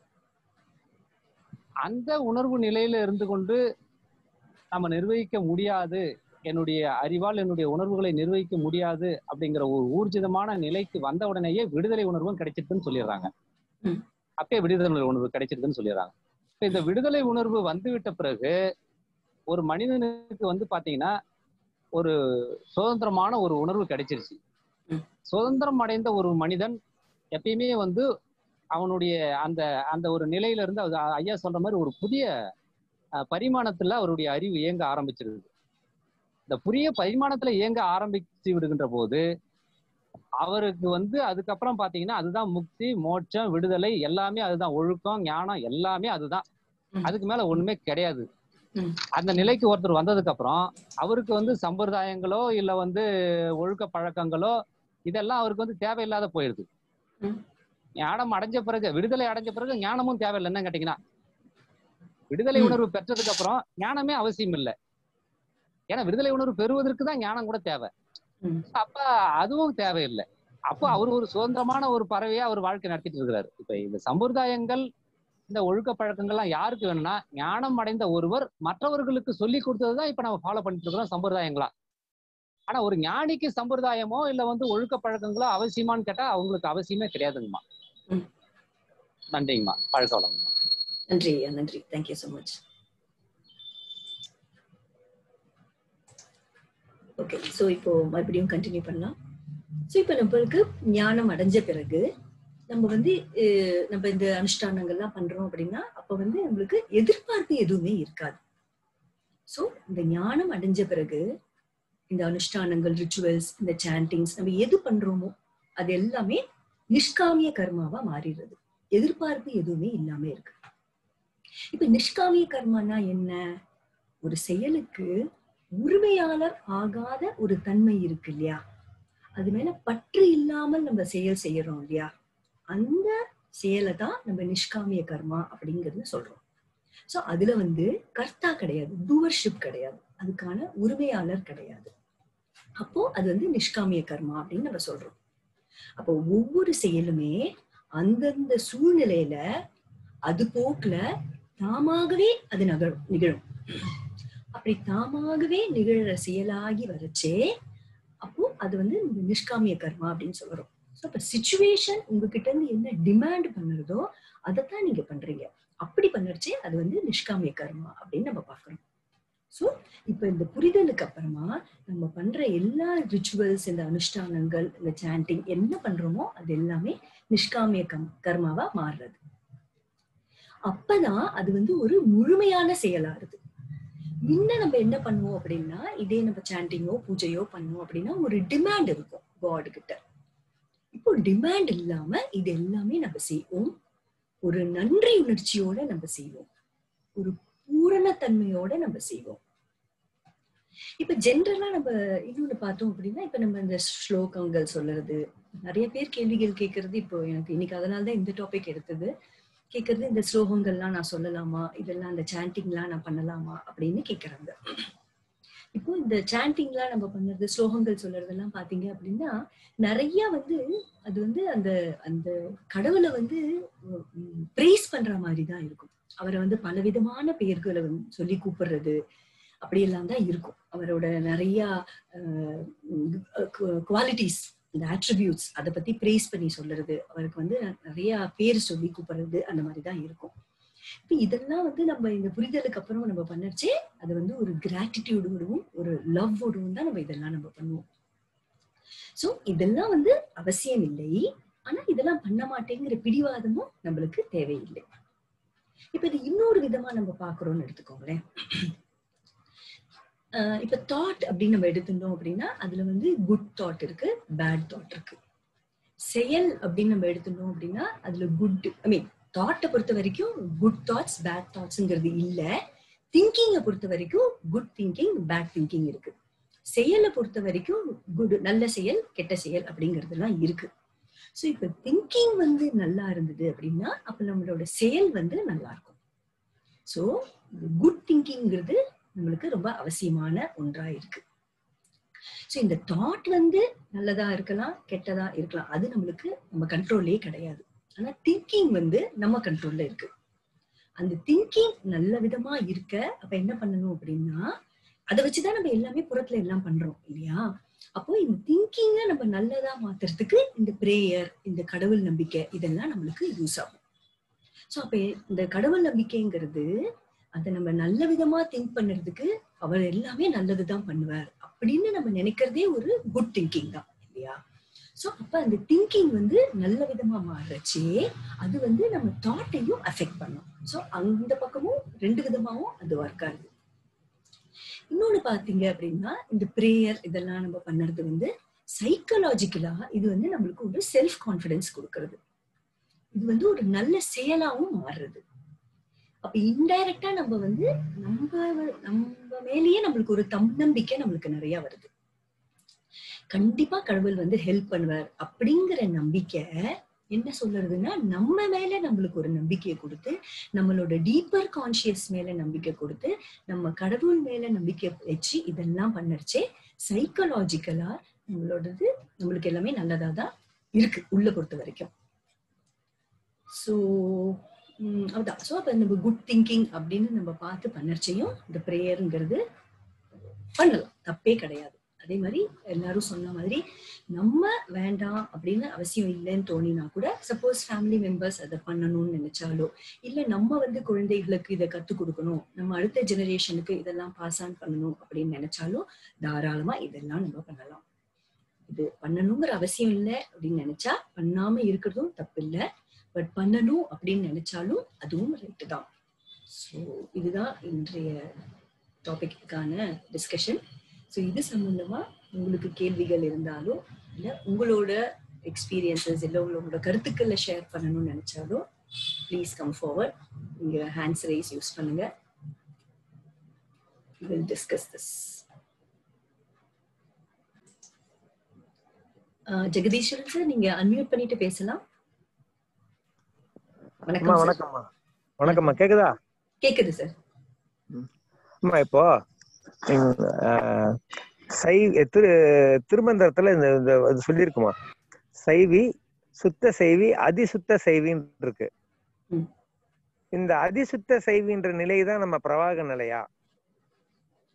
அந்த உணர்வு நிலையில இருந்து கொண்டு நம்ம நிர்வகிக்க முடியாது என்னுடைய அறிவால் என்னுடைய உணர்வுகளை நிர்வகிக்க முடியாது அப்படிங்கிற ஒரு ஊர்ஜிதமான நிலைக்கு வந்த உடனேயே விடுதலை உணர்வும் கிடைச்சிருக்குன்னு சொல்லிடுறாங்க ம். அப்பயே விடுதலை உணர்வு கிடைச்சிருக்குன்னு சொல்லிடுறாங்க இப்ப இந்த விடுதலை உணர்வு வந்துவிட்ட பிறகு ஒரு மனிதனுக்கு வந்து பாத்தீங்கன்னா ஒரு சுதந்திரமான ஒரு உணர்வு கிடைச்சிருச்சு ம். சுதந்திரம் அடைந்த ஒரு மனிதன் எப்பயுமே வந்து அவனுடைய அந்த அந்த ஒரு நிலையில இருந்து அது ஐயா சொல்ற மாதிரி ஒரு புதிய அஹ், பரிமாணத்துல அவருடைய அறிவு இயங்க ஆரம்பிச்சிருது இந்த புதிய பரிமாணத்துல இயங்க ஆரம்பிச்சு விடுகின்ற போது அவருக்கு வந்து அதுக்கப்புறம் பாத்தீங்கன்னா அதுதான் முக்தி மோட்சம் விடுதலை எல்லாமே அதுதான் ஒழுக்கம் ஞானம் எல்லாமே அதுதான் ம். அதுக்கு மேல ஒண்ணுமே கிடையாது ம். அந்த நிலைக்கு ஒருத்தர் வந்ததுக்கு அப்புறம் அவருக்கு வந்து சம்பிரதாயங்களோ இல்ல வந்து ஒழுக்க பழக்கங்களோ இதெல்லாம் அவருக்கு வந்து தேவையில்லாத போயிடுது ம். ஞானம் அடைஞ்ச பிறகு விடுதலை அடைஞ்ச பிறகு ஞானமும் தேவையில்லை என்ன கேட்டீங்கன்னா விடுதலை ம். உணர்வு பெற்றதுக்கு அப்புறம் ஞானமே அவசியம் இல்லை ஏன்னா விடுதலை உணர்வு பெறுவதற்கு தான் ஞானம் கூட தேவை ம். அப்ப அதுவும் தேவையில்லை அப்போ அவர் ஒரு சுதந்திரமான ஒரு பறவையா அவர் வாழ்க்கை நடத்திட்டு இருக்கிறாரு இப்ப இந்த சம்பிரதாயங்கள் இந்த ஒழுக்க பழக்கங்கள்லாம் யாருக்கு வேணும்னா ஞானம் அடைந்த ஒருவர் மற்றவர்களுக்கு சொல்லி கொடுத்ததுதான் இப்ப நம்ம ஃபாலோ பண்ணிட்டு இருக்கிறோம் சம்பிரதாயங்களா ஆனா ஒரு ஞானிக்கு சம்பிரதாயமோ இல்ல வந்து ஒழுக்க பழக்கங்களோ அவசியமான்னு கேட்டா அவங்களுக்கு அவசியமே கிடையாதுங்கம்மா ம். நன்றிங்கம்மா பழக்க வளங்கம்மா நன்றி ஐயா நன்றி thank you so much okay so இப்போ மறுபடியும் கண்டினியூ பண்ணலாம் ஸோ இப்போ நம்மளுக்கு ஞானம் அடைஞ்ச பிறகு நம்ம வந்து அஹ், நம்ம இந்த அனுஷ்டானங்கள்லாம் பண்றோம் அப்படின்னா அப்போ வந்து நம்மளுக்கு எதிர்பார்ப்பு எதுவுமே இருக்காது ஸோ இந்த ஞானம் அடைஞ்ச பிறகு இந்த அனுஷ்டானங்கள் ரிச்சுவல்ஸ் இந்த சாண்டிங்ஸ் நம்ம எது பண்றோமோ அது எல்லாமே நிஷ்காமிய கர்மாவா மாறிடுறது எதிர்பார்ப்பு எதுவுமே இல்லாம இருக்கு இப்ப நிஷ்காமிய கர்மானா என்ன ஒரு செயலுக்கு உரிமையாளர் ஆகாத ஒரு தன்மை இருக்கு இல்லையா அது மேல பற்று இல்லாமல் நம்ம செயல் செய்யறோம் இல்லையா அந்த செயலை தான் நம்ம நிஷ்காமிய கர்மா அப்படிங்கறது சொல்றோம் சோ அதுல வந்து கர்த்தா கிடையாது டூவர்ஷிப் கிடையாது அதுக்கான உரிமையாளர் கிடையாது அப்போ அது வந்து நிஷ்காமிய கர்மா அப்படின்னு நம்ம சொல்றோம் அப்போ ஒவ்வொரு செயலுமே அந்தந்த சூழ்நிலையில அது போக்குல தாமாகவே அது நகரும் நிகழும் அப்படி தாமாகவே நிகழற செயலாகி வரச்சே அப்போ அது வந்து இந்த நிஷ்காமிய கர்மா அப்படின்னு சொல்றோம் ஸோ அப்ப சுச்சுவேஷன் உங்ககிட்ட இருந்து என்ன டிமாண்ட் பண்ணுறதோ அதைத்தான் நீங்க பண்றீங்க அப்படி பண்ணுறச்சே அது வந்து நிஷ்காமிய கர்மா அப்படின்னு நம்ம பார்க்கணும் ஸோ இப்ப இந்த புரிதலுக்கு அப்புறமா நம்ம பண்ற எல்லா ரிச்சுவல்ஸ் இந்த அனுஷ்டானங்கள் இந்த சாண்டிங் என்ன பண்றோமோ அது எல்லாமே நிஷ்காமிய கம் கர்மாவா மாறுறது அப்பதான் அது வந்து ஒரு முழுமையான செயலாகுது முன்ன நம்ம என்ன பண்ணுவோம் அப்படின்னா இதே நம்ம சாண்டிங்கோ பூஜையோ பண்ணுவோம் அப்படின்னா ஒரு டிமாண்ட் இருக்கும் காட் கிட்ட இப்போ டிமாண்ட் இல்லாம இது எல்லாமே நம்ம செய்வோம் ஒரு நன்றி உணர்ச்சியோட நம்ம செய்வோம் ஒரு பூரணத்தன்மையோட நம்ம செய்வோம் இப்ப ஜென்ரலா நம்ம இன்னொன்னு பார்த்தோம் அப்படின்னா இப்ப நம்ம இந்த ஸ்லோகங்கள் சொல்றது நிறைய பேர் கேள்விகள் கேட்கறது இப்போ எனக்கு இன்னைக்கு அதனால தான் இந்த டாபிக் எடுத்தது கேட்கறது இந்த ஸ்லோகங்கள்லாம் நான் சொல்லலாமா இதெல்லாம் இந்த சாண்டிங்லாம் நான் பண்ணலாமா அப்படின்னு கேட்கறாங்க இப்போ இந்த சாண்டிங்லாம் நம்ம பண்ணுறது ஸ்லோகங்கள் சொல்றதெல்லாம் பாத்தீங்க அப்படின்னா நிறைய வந்து அது வந்து அந்த அந்த கடவுளை வந்து ப்ரேஸ் பண்ற மாதிரி தான் இருக்கும் அவரை வந்து பலவிதமான பெயர்களை வந்து சொல்லி கூப்பிடுறது அப்படியெல்லாம் தான் இருக்கும் அவரோட நிறைய குவாலிட்டிஸ் இந்த ஆட்ரிபியூட்ஸ் அதை பத்தி ப்ரேஸ் பண்ணி சொல்றது அவருக்கு வந்து நிறைய பேர் சொல்லி கூப்பிடுறது அந்த மாதிரி தான் இருக்கும் இப்ப இதெல்லாம் வந்து நம்ம இந்த புரிதலுக்கு அப்புறம் நம்ம பண்ணச்சே அது வந்து ஒரு கிராட்டிடியூடோடவும் ஒரு லவ்வோடவும் தான் நம்ம இதெல்லாம் நம்ம பண்ணுவோம் சோ இதெல்லாம் வந்து அவசியம் இல்லை ஆனா இதெல்லாம் பண்ண மாட்டேங்கிற பிடிவாதமும் நம்மளுக்கு தேவையில்லை இப்ப இது இன்னொரு விதமா நம்ம பாக்குறோம்னு எடுத்துக்கோங்களேன் இப்ப தாட் அப்படின்னு நம்ம எடுத்துட்டோம் அப்படின்னா அதுல வந்து குட் தாட் இருக்கு பேட் தாட் இருக்கு செயல் அப்படின்னு நம்ம எடுத்துட்டோம் அப்படின்னா அதுல குட் ஐ மீன் தாட்டை பொறுத்த வரைக்கும் குட் தாட்ஸ் பேட் தாட்ஸ்ங்கிறது இல்ல திங்கிங்கை பொறுத்த வரைக்கும் குட் திங்கிங் பேட் திங்கிங் இருக்கு செயலை பொறுத்த வரைக்கும் குட் நல்ல செயல் கெட்ட செயல் அப்படிங்கறதெல்லாம் இருக்கு ஸோ இப்ப திங்கிங் வந்து நல்லா இருந்தது அப்படின்னா அப்ப நம்மளோட செயல் வந்து நல்லா இருக்கும் ஸோ குட் திங்கிங்கிறது நம்மளுக்கு ரொம்ப அவசியமான ஒன்றா இருக்கு ஸோ இந்த தாட் வந்து நல்லதா இருக்கலாம் கெட்டதா இருக்கலாம் அது நம்மளுக்கு நம்ம கண்ட்ரோல்லே கிடையாது ஆனா திங்கிங் வந்து நம்ம கண்ட்ரோல்ல இருக்கு அந்த திங்கிங் நல்ல விதமா இருக்க அப்ப என்ன பண்ணணும் அப்படின்னா அதை வச்சுதான் நம்ம எல்லாமே புறத்துல எல்லாம் பண்றோம் இல்லையா அப்போ இந்த திங்கிங்க நம்ம நல்லதா மாத்துறதுக்கு இந்த பிரேயர் இந்த கடவுள் நம்பிக்கை இதெல்லாம் நம்மளுக்கு யூஸ் ஆகும் ஸோ அப்ப இந்த கடவுள் நம்பிக்கைங்கிறது அதை நம்ம நல்ல விதமா திங்க் பண்ணுறதுக்கு அவர் எல்லாமே நல்லதுதான் பண்ணுவார் அப்படின்னு நம்ம நினைக்கிறதே ஒரு குட் திங்கிங் தான் இல்லையா ஸோ அப்ப அந்த திங்கிங் வந்து நல்ல விதமா மாறுறச்சே அது வந்து நம்ம தாட்டையும் அஃபெக்ட் பண்ணும் ஸோ அந்த பக்கமும் ரெண்டு விதமாவும் அது ஒர்க் ஆகுது இன்னொன்னு பாத்தீங்க அப்படின்னா இந்த ப்ரேயர் இதெல்லாம் நம்ம பண்ணுறது வந்து சைக்கலாஜிக்கலா இது வந்து நம்மளுக்கு ஒரு செல்ஃப் கான்பிடன்ஸ் கொடுக்கறது இது வந்து ஒரு நல்ல செயலாவும் மாறுறது அப்ப இன்டைரக்டா நம்ம வந்து நம்ம நம்ம மேலேயே நம்மளுக்கு ஒரு தன்னம்பிக்கை நம்மளுக்கு நிறைய வருது கண்டிப்பா கடவுள் வந்து ஹெல்ப் பண்ணுவார் அப்படிங்கிற நம்பிக்கை என்ன சொல்றதுன்னா நம்ம மேல நம்மளுக்கு ஒரு நம்பிக்கையை கொடுத்து நம்மளோட டீப்பர் கான்சியஸ் மேல நம்பிக்கை கொடுத்து நம்ம கடவுள் மேல நம்பிக்கை வச்சு இதெல்லாம் பண்ணச்சே சைக்கலாஜிக்கலா நம்மளோடது நம்மளுக்கு எல்லாமே நல்லதா தான் இருக்கு உள்ள பொறுத்த வரைக்கும் ஸோ அதான் ஸோ அப்போ நம்ம குட் திங்கிங் அப்படின்னு நம்ம பார்த்து பண்ணச்சையும் இந்த ப்ரேயருங்கிறது பண்ணலாம் தப்பே கிடையாது அதே மாதிரி எல்லாரும் சொன்ன மாதிரி நம்ம வேண்டாம் அப்படின்னு அவசியம் இல்லைன்னு தோணினா கூட சப்போஸ் ஃபேமிலி மெம்பர்ஸ் அதை பண்ணணும்னு நினைச்சாலோ இல்ல நம்ம வந்து குழந்தைகளுக்கு இதை கத்துக் கொடுக்கணும் நம்ம அடுத்த ஜெனரேஷனுக்கு இதெல்லாம் பாஸ் ஆன் பண்ணணும் அப்படின்னு நினைச்சாலும் தாராளமா இதெல்லாம் நம்ம பண்ணலாம் இது பண்ணணுங்கிற அவசியம் இல்லை அப்படின்னு நினைச்சா பண்ணாம இருக்கிறதும் தப்பு இல்லை பட் பண்ணணும் அப்படின்னு நினைச்சாலும் அதுவும் ரைட்டு தான் ஸோ இதுதான் இன்றைய டாபிக்கான டிஸ்கஷன் ஸோ இது சம்பந்தமா உங்களுக்கு கேள்விகள் இருந்தாலோ இல்லை உங்களோட எக்ஸ்பீரியன்சஸ் இல்லை உங்களோட கருத்துக்களை ஷேர் பண்ணணும்னு நினைச்சாலோ ப்ளீஸ் கம் ஃபார்வர்ட் நீங்க ஹேண்ட்ஸ் ரைஸ் யூஸ் பண்ணுங்க will discuss this Jagadeeswaran sir நீங்க அன்மியூட் பண்ணிட்டு பேசலாம் அம்மா வணக்கம் சார் வணக்கம்மா வணக்கம்மா கேக்குதா கேக்குது சார் அம்மா இப்போ உம், ஆஹ், சை திரு திருமந்திரத்துல இந்த இந்த இது சொல்லியிருக்குமா சைவி சுத்த செய்வி அதிசுத்த செய்வின்னு இருக்கு ம். இந்த அதிசுத்த செய்வின்ற நிலை தான் நம்ம பிரவாக நிலையா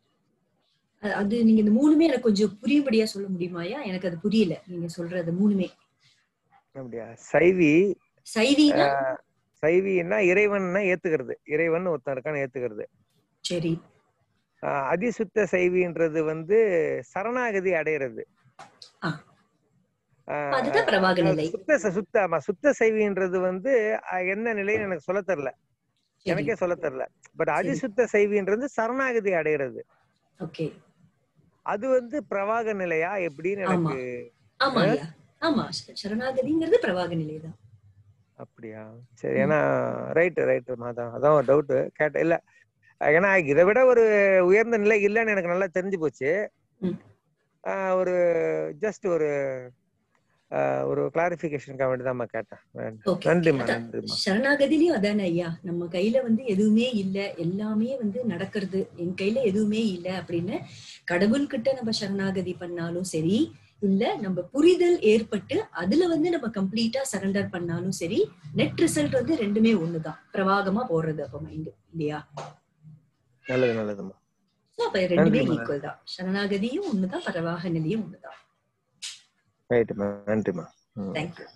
அ- அது நீங்க இந்த மூணுமே எனக்கு கொஞ்சம் புரியும்படியா சொல்ல முடியுமாயா எனக்கு அது புரியல நீங்க சொல்றது மூணுமே அப்படியா சைவி சைவினா ஆஹ், சைவின்னா இறைவன்னா ஏத்துக்கிறது இறைவன் ஒருத்தன் இருக்கான்னு ஏத்துக்கிறது சரி ஆஹ், அதிசுத்த சைவின்றது வந்து சரணாகதி அடையிறது ஆ. ஆஹ், அதுதான் பிரவாக நிலை சுத்த ச- சுத்த ஆமா சுத்த சைவின்றது வந்து ஆஹ், என்ன நிலைன்னு எனக்கு சொல்ல தெரியல சரி எனக்கே சொல்ல தெரியல பட் சரி. அதிசுத்த சைவின்றது சரணாகதி அடையிறது ஓகே அது வந்து பிரவாக நிலையா எப்படின்னு ஆமா எனக்கு ஆமா ஐயா ஆமா ச- சரணாகதிங்கிறது பிரவாக நிலைதான் அப்படியா சரி ம். ஏன்னா ரைட்டு ரைட்டு அதான் அதான் ஒரு டவுட் கேட்டேன் இல்ல ஏன்னா இதை விட ஒரு உயர்ந்த நிலை இல்லைன்னு எனக்கு நல்லா தெரிஞ்சு போச்சு ம். ஆஹ் ஒரு ஜஸ்ட் ஒரு ஆஹ் ஒரு கிளாரிபிகேஷனுக்காக வேண்டி தான் கேட்டேன் வேண்டாம். ஓகே நன்றிம்மா அதான் நன்றிம்மா சரணாகதிலையும் அதானே ஐயா நம்ம கையில வந்து எதுவுமே இல்ல எல்லாமே வந்து நடக்கிறது என் கையில எதுவுமே இல்ல அப்படின்னு கடவுள்கிட்ட நம்ம சரணாகதி பண்ணாலும் சரி இல்ல நம்ம புரிதல் ஏற்பட்டு அதுல வந்து நம்ம கம்ப்ளீட்டா சரண்டர் பண்ணாலும் சரி நெட் ரிசல்ட் வந்து ரெண்டுமே ஒண்ணுதான் பிரவாகமா போறது அப்ப மைண்ட் இல்லையா நல்லது நல்லதும்மா So, அப்ப ரெண்டுமே நன்றிம்மா ஈக்குவல் தான் சரணாகதியும் ஒண்ணுதான் பிரவாக நிலையும் ஒண்ணுதான் ரைட்டுமா நன்றிம்மா ம். தேங்க்யூ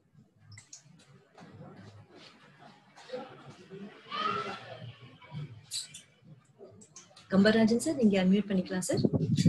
கம்பராஜன் சார் நீங்க அன்மியூட் பண்ணிக்கலாம் சார்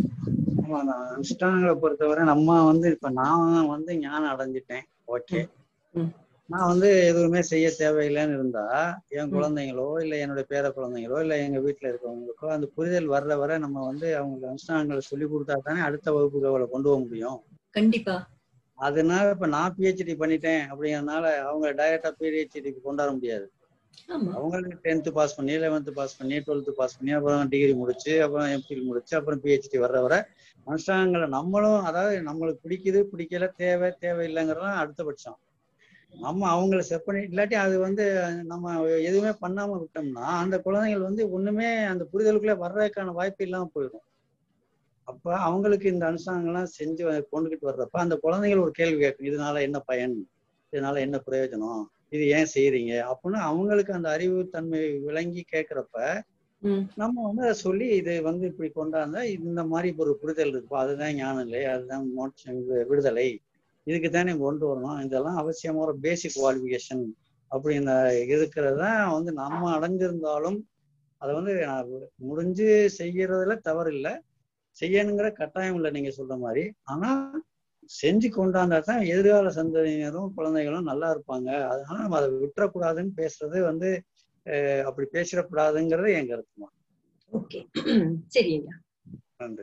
ஆமா நான் அனுஷ்டானங்களை பொறுத்தவரை நம்ம வந்து இப்ப நான் வந்து ஞானம் அடைஞ்சிட்டேன் ஓகே ம். நான் வந்து எதுவுமே செய்ய தேவையில்லைன்னு இருந்தா என் ம். குழந்தைங்களோ இல்ல என்னுடைய பேர குழந்தைங்களோ இல்ல எங்க வீட்டுல இருக்கவங்களுக்கோ அந்த புரிதல் வர்ற வரை நம்ம வந்து அவங்களுக்கு அனுஷ்டானங்களை சொல்லி கொடுத்தா தானே அடுத்த வகுப்புக்கு அவளை கொண்டு போக முடியும் கண்டிப்பா அதனால இப்ப நான் பிஹெச்டி பண்ணிட்டேன் அப்படிங்கறதுனால அவங்க டைரக்டா பிஹெச்டிக்கு கொண்டு வர முடியாது ஆமா அவங்களுக்கு டென்த்து பாஸ் பண்ணி லெவன்த்து பாஸ் பண்ணி டுவெல்த்து பாஸ் பண்ணி அப்புறம் டிகிரி முடிச்சு அப்புறம் எம்ஃபில் முடிச்சு அப்புறம் பிஹெச்டி வர்ற வரை அனுஷ்டானங்களை நம்மளும் அதாவது நம்மளுக்கு பிடிக்குது பிடிக்கல தேவை தேவையில்லைங்கிறதுலாம் அடுத்த பட்சம் நம்ம அவங்கள செட் பண்ணி இல்லாட்டி அது வந்து நம்ம எதுவுமே பண்ணாம விட்டோம்னா அந்த குழந்தைகள் வந்து ஒண்ணுமே அந்த புரிதலுக்குள்ள வர்றதுக்கான வாய்ப்பு இல்லாம போயிடும் அப்ப அவங்களுக்கு இந்த அனுஷ்டானங்கள்லாம் செஞ்சு வ- கொண்டுகிட்டு வர்றப்ப அந்த குழந்தைகள் ஒரு கேள்வி கேட்கும் இதனால என்ன பயன் இதனால என்ன பிரயோஜனம் இது ஏன் செய்றீங்க அப்படின்னு அவங்களுக்கு அந்த அறிவு தன்மை விளங்கி கேட்கிறப்ப ம் நம்ம வந்து அதை சொல்லி இது வந்து இப்படி கொண்டாந்தா இந்த மாதிரி ஒரு புரிதல் இருக்குப்பா அதுதான் ஞானம் இல்லை அதுதான் மோட்சம் வி- விடுதலை இதுக்கு தானே கொண்டு வரணும் இதெல்லாம் அவசியமான ஒரு பேசிக் குவாலிஃபிகேஷன் அப்படின்னு இருக்கிறது தான் வந்து நம்ம அடைஞ்சிருந்தாலும் அதை வந்து நான் முடிஞ்சு செய்யறதுல தவறு இல்லை செய்யணுங்கிற கட்டாயம் இல்லை நீங்க சொல்ற மாதிரி ஆனா செஞ்சு கொண்டாந்தா தான் எதிர்கால சந்ததியினரும் குழந்தைகளும் நல்லா இருப்பாங்க அதனால நம்ம அதை விட்டுறக்கூடாதுன்னு பேசுறது வந்து அஹ் அப்படி பேசிடக்கூடாதுங்கிறது என் கருத்துமா ஓகே சரி ஐயா நன்றி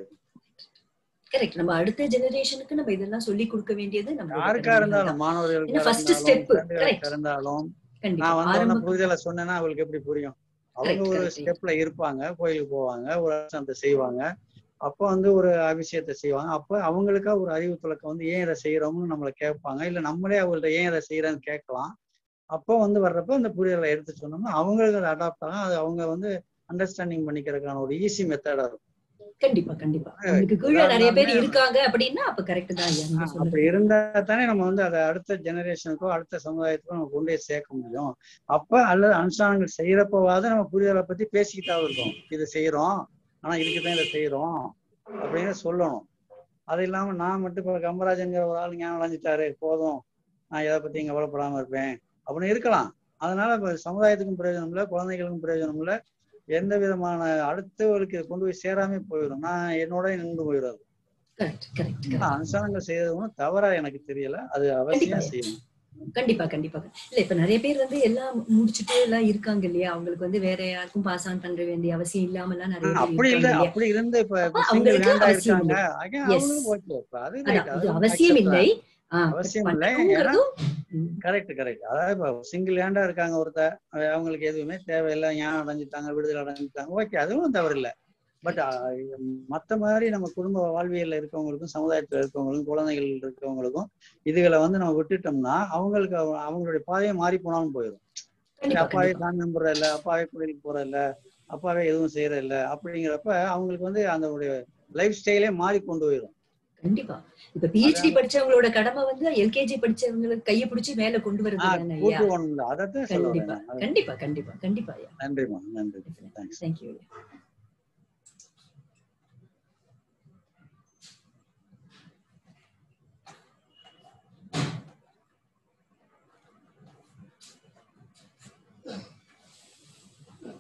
கரெக்ட் நம்ம அடுத்த ஜெனரேஷனுக்கு நம்ம இதெல்லாம் சொல்லி கொடுக்க வேண்டியது நம்ம யாருக்கா இருந்தாலும் மாணவர்களுக்கு ஏன்னா first இருந்தாலும் step, குழந்தைகளுக்கு correct. இருந்தாலும் கண்டிப்பா நான் வந்து ஆரம்ப புரிதலை சொன்னேன்னா அவங்களுக்கு எப்படி புரியும் அவங்க Correct, ஒரு correct. ஸ்டெப்ல இருப்பாங்க கோயிலுக்கு போவாங்க ஒரு அர்ச்சனத்தை செய்வாங்க அப்போ வந்து ஒரு அபிஷேகத்தை செய்வாங்க அப்ப அவங்களுக்கா ஒரு அறிவு துலக்கம் வந்து ஏன் இதை செய்யறோம்னு நம்மளை கேட்பாங்க இல்ல நம்மளே அவங்கள்ட்ட ஏன் இதை செய்யறேன்னு கேட்கலாம் அப்போ வந்து வர்றப்ப அந்த புரிதலை எடுத்து சொன்னோம்னா அவங்களுக்கு அதை அடாப்ட் ஆகும் அது அவங்க வந்து அண்டர்ஸ்டாண்டிங் பண்ணிக்கிறதுக்கான ஒரு ஈஸி மெத்தடா இருக்கும் கண்டிப்பா கண்டிப்பா உங்களுக்கு கீழே நிறைய பேர் உதாரணமே- இருக்காங்க அப்படின்னா அப்ப கரெக்ட் தான் ஐயா நீங்க ஆஹ் சொல்றது அப்படி இருந்தா தானே நம்ம வந்து அதை அடுத்த ஜெனரேஷனுக்கோ அடுத்த சமுதாயத்துக்கோ நம்ம கொண்டு போய் சேர்க்க முடியும் அப்ப அல்லது அனுஷ்டானங்கள் செய்யறப்பவாவது நம்ம புரிதலை பத்தி பேசிக்கிட்டா இருக்கோம் இது செய்யறோம் ஆனா இதுக்கு தான் இதை செய்யறோம் அப்படின்னு சொல்லணும் அது இல்லாம நான் மட்டும் இப்ப கம்பராஜங்கிற ஒரு ஆள் ஞானம் அடைஞ்சிட்டாரு போதும் நான் எதை பத்தியும் கவலைப்படாம இருப்பேன் அப்படின்னு இருக்கலாம் அதனால இப்ப சமுதாயத்துக்கும் பிரயோஜனம் இல்லை குழந்தைகளுக்கும் பிரயோஜனம் இல்லை எந்த விதமான அடுத்தவர்களுக்கு இதை கொண்டு போய் சேராமே போயிடும் நான் என்னோட நின்று போயிடும் கரெக்ட் கரெக்ட் ஆனா, அனுஷ்டானங்கள் செய்யறது ஒண்ணும் தவறா எனக்கு தெரியல அது அவசியம் கண்டிப்பா. செய்யணும் கண்டிப்பா கண்டிப்பா இல்ல இப்ப நிறைய பேர் வந்து எல்லாம் முடிச்சுட்டு எல்லாம் இருக்காங்க இல்லையா அவங்களுக்கு வந்து வேற யாருக்கும் பாஸ் ஆன் பண்ற வேண்டிய அவசியம் இல்லாம எல்லாம் நிறைய பேர் அப்படி இல்ல இருக்காங்க இல்லையா அப்படி இருந்து இப்ப அப்ப சிங்கிள் அவங்களுக்கு ஹேண்டா அவசியம் இருக்காங்க இல்லை. again Yes. அவங்களும் ஓகே இப்ப அது அதான் ரைட் அது அவசியம் இல்லை ஆஹ் அவசியம் இல்லை. பண்ணணுங்கிறதும் ம், கரெக்ட் கரெக்ட் அதாவது இப்ப சிங்கிள் ஹேண்டா இருக்காங்க ஒருத்தர் அஹ் அவங்களுக்கு எதுவுமே தேவையில்லை ஞானம் அடைஞ்சிட்டாங்க விடுதலை அடைஞ்சிட்டாங்க ஓகே அதுவும் தவறு இல்ல பட் மத்த மாதிரி நம்ம குடும்ப வாழ்வியல்ல இருக்கவங்களுக்கும் சமுதாயத்துல இருக்கவங்களுக்கும் குழந்தைகள் இருக்கவங்களுக்கும் இதுகளை வந்து நம்ம விட்டுட்டோம்னா அவங்களுக்கு அவ- அவங்களுடைய பாதையை மாறி போனாலும் போயிடும் கண்டிப்பா அப்பாவே கண்டிப்பா சாமி கும்பிட்ற இல்ல அப்பாவே கோயிலுக்கு போற இல்ல அப்பாவே எதுவும் செய்யற இல்ல அப்படிங்கிறப்ப அவங்களுக்கு வந்து அந்த லைஃப் ஸ்டைலே மாறி கொண்டு போயிடும் கண்டிப்பா இப்ப பிஹெச்டி படிச்சவங்களோட கடமை வந்து எல்கேஜி படிச்சவங்களுக்கு கைய பிடிச்சு மேல கொண்டு வரது ஆஹ் தானே ஐயா கூட்டு போகணும்ல அதைத்தான் சொல்ல கண்டிப்பா வரேன் நான். கண்டிப்பா கண்டிப்பா கண்டிப்பா ஐயா நன்றிம்மா நன்றி தேங்க்ஸ் தேங்க்யூ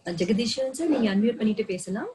ஜெகதீஷன் சார் நீங்க அன்மியூட் பண்ணிட்டு பேசலாம்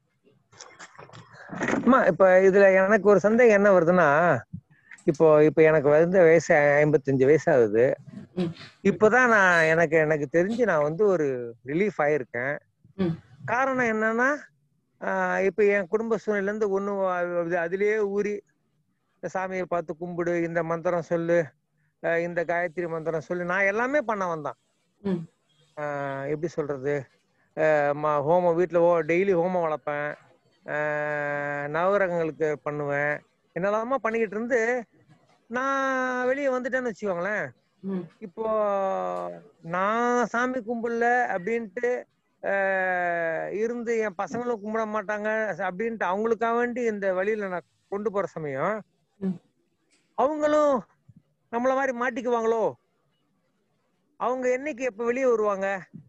அம்மா இப்ப இதுல எனக்கு ஒரு சந்தேகம் என்ன வருதுன்னா இப்போ இப்ப எனக்கு வந்து வயசு ஐம்பத்தஞ்சு வயசு ஆகுது ம். இப்பதான் நான் எனக்கு எனக்கு தெரிஞ்சு நான் வந்து ஒரு ரிலீஃப் ஆயிருக்கேன் ம். காரணம் என்னன்னா ஆஹ் இப்ப என் குடும்ப சூழ்நிலை இருந்து ஒண்ணு அதுலயே ஊறி இந்த சாமியை பார்த்து கும்பிடு இந்த மந்திரம் சொல்லு ஆஹ் இந்த காயத்ரி மந்திரம் சொல்லு நான் எல்லாமே பண்ண வந்தான் ம். ஆஹ் எப்படி சொல்றது ஆஹ் ம- ஹோமம் வீட்டுல ஓ டெய்லி ஹோமம் வளர்ப்பேன் ஆஹ் நவகிரகங்களுக்கு பண்ணுவேன் என்னெல்லாமோ பண்ணிக்கிட்டு இருந்து நான் வெளியே வந்துட்டேன்னு வச்சுக்கோங்களேன் ம். இப்போ நான் சாமி கும்பிடல அப்படின்ட்டு ஆஹ் இருந்து என் பசங்களும் கும்பிட மாட்டாங்க அப்படின்ட்டு அவங்களுக்காக வேண்டி இந்த வழியில நான் கொண்டு போற சமயம் ம். அவங்களும் நம்மள மாதிரி மாட்டிக்குவாங்களோ அவங்க என்னைக்கு எப்ப வெளியே வருவாங்க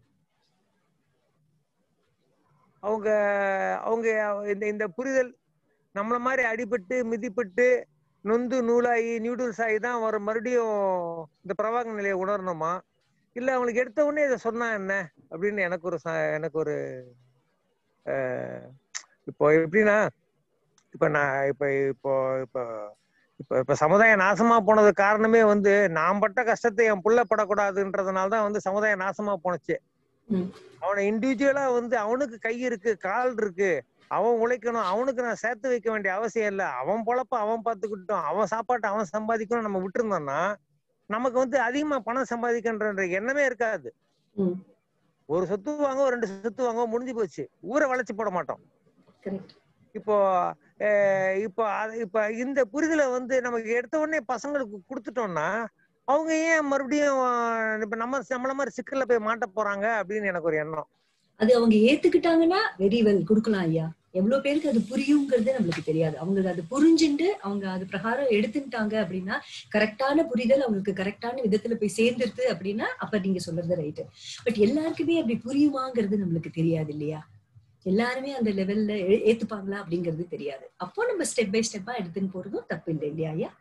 அவங்க அவங்க இந்த இந்த புரிதல் நம்மள மாதிரி அடிபட்டு மிதிப்பட்டு நொந்து நூலாகி நியூடில்ஸ் ஆகி தான் வர மறுபடியும் இந்த பிரவாக நிலையை உணரணுமா இல்ல அவங்களுக்கு எடுத்த உடனே இதை சொன்னா என்ன அப்படின்னு எனக்கு ஒரு ச- எனக்கு ஒரு அஹ், இப்போ எப்படின்னா இப்ப நான் இப்ப இப்போ இப்போ இப்ப இப்ப சமுதாயம் நாசமா போனது காரணமே வந்து நான் பட்ட கஷ்டத்தை என் புள்ள படக்கூடாதுன்றதுனால தான் வந்து சமுதாயம் நாசமா போனுச்சு ம். அவனை இண்டிவிஜுவலா வந்து அவனுக்கு கை இருக்கு கால் இருக்கு அவன் உழைக்கணும் அவனுக்கு நான் சேர்த்து வைக்க வேண்டிய அவசியம் இல்ல அவன் பொழப்ப அவன் பார்த்துக்கிட்டோம் அவன் சாப்பாட்டை அவன் சம்பாதிக்கணும் நம்ம விட்டுருந்தோம்னா நமக்கு வந்து அதிகமா பணம் சம்பாதிக்கன்ற எண்ணமே இருக்காது ம். ஒரு சொத்து வாங்க ஒரு ரெண்டு சொத்து வாங்க முடிஞ்சு போச்சு ஊரை வளைச்சு போட மாட்டோம் கரெக்ட் இப்போ அஹ் இப்போ அது இப்ப இந்த புரிதலை வந்து நமக்கு எடுத்த உடனே பசங்களுக்கு கொடுத்துட்டோம்னா அவங்க ஏன் மறுபடியும் அஹ், இப்ப நம்ம நம்மள மாதிரி சிக்கல்ல போய் மாட்ட போறாங்க அப்படின்னு எனக்கு ஒரு எண்ணம் அது அவங்க ஏத்துக்கிட்டாங்கன்னா வெரி வெல் கொடுக்கலாம் ஐயா எவ்வளவு பேருக்கு அது புரியுங்கிறது நம்மளுக்கு தெரியாது அவங்க அது புரிஞ்சுட்டு அவங்க அது பிரகாரம் எடுத்துக்கிட்டாங்க அப்படின்னா கரெக்டான புரிதல் அவங்களுக்கு கரெக்டான விதத்துல போய் சேர்ந்துருது அப்படின்னா அப்ப நீங்க சொல்றது ரைட்டு பட் எல்லாருக்குமே அப்படி புரியுமாங்கிறது நம்மளுக்கு தெரியாது இல்லையா எல்லாருமே அந்த லெவல்ல ஏத்துப்பாங்களா அப்படிங்கிறது தெரியாது அப்போ நம்ம ஸ்டெப் பை ஸ்டெப்பா எடுத்துன்னு போறதும் தப்பு இல்லை இல்லையா ஐயா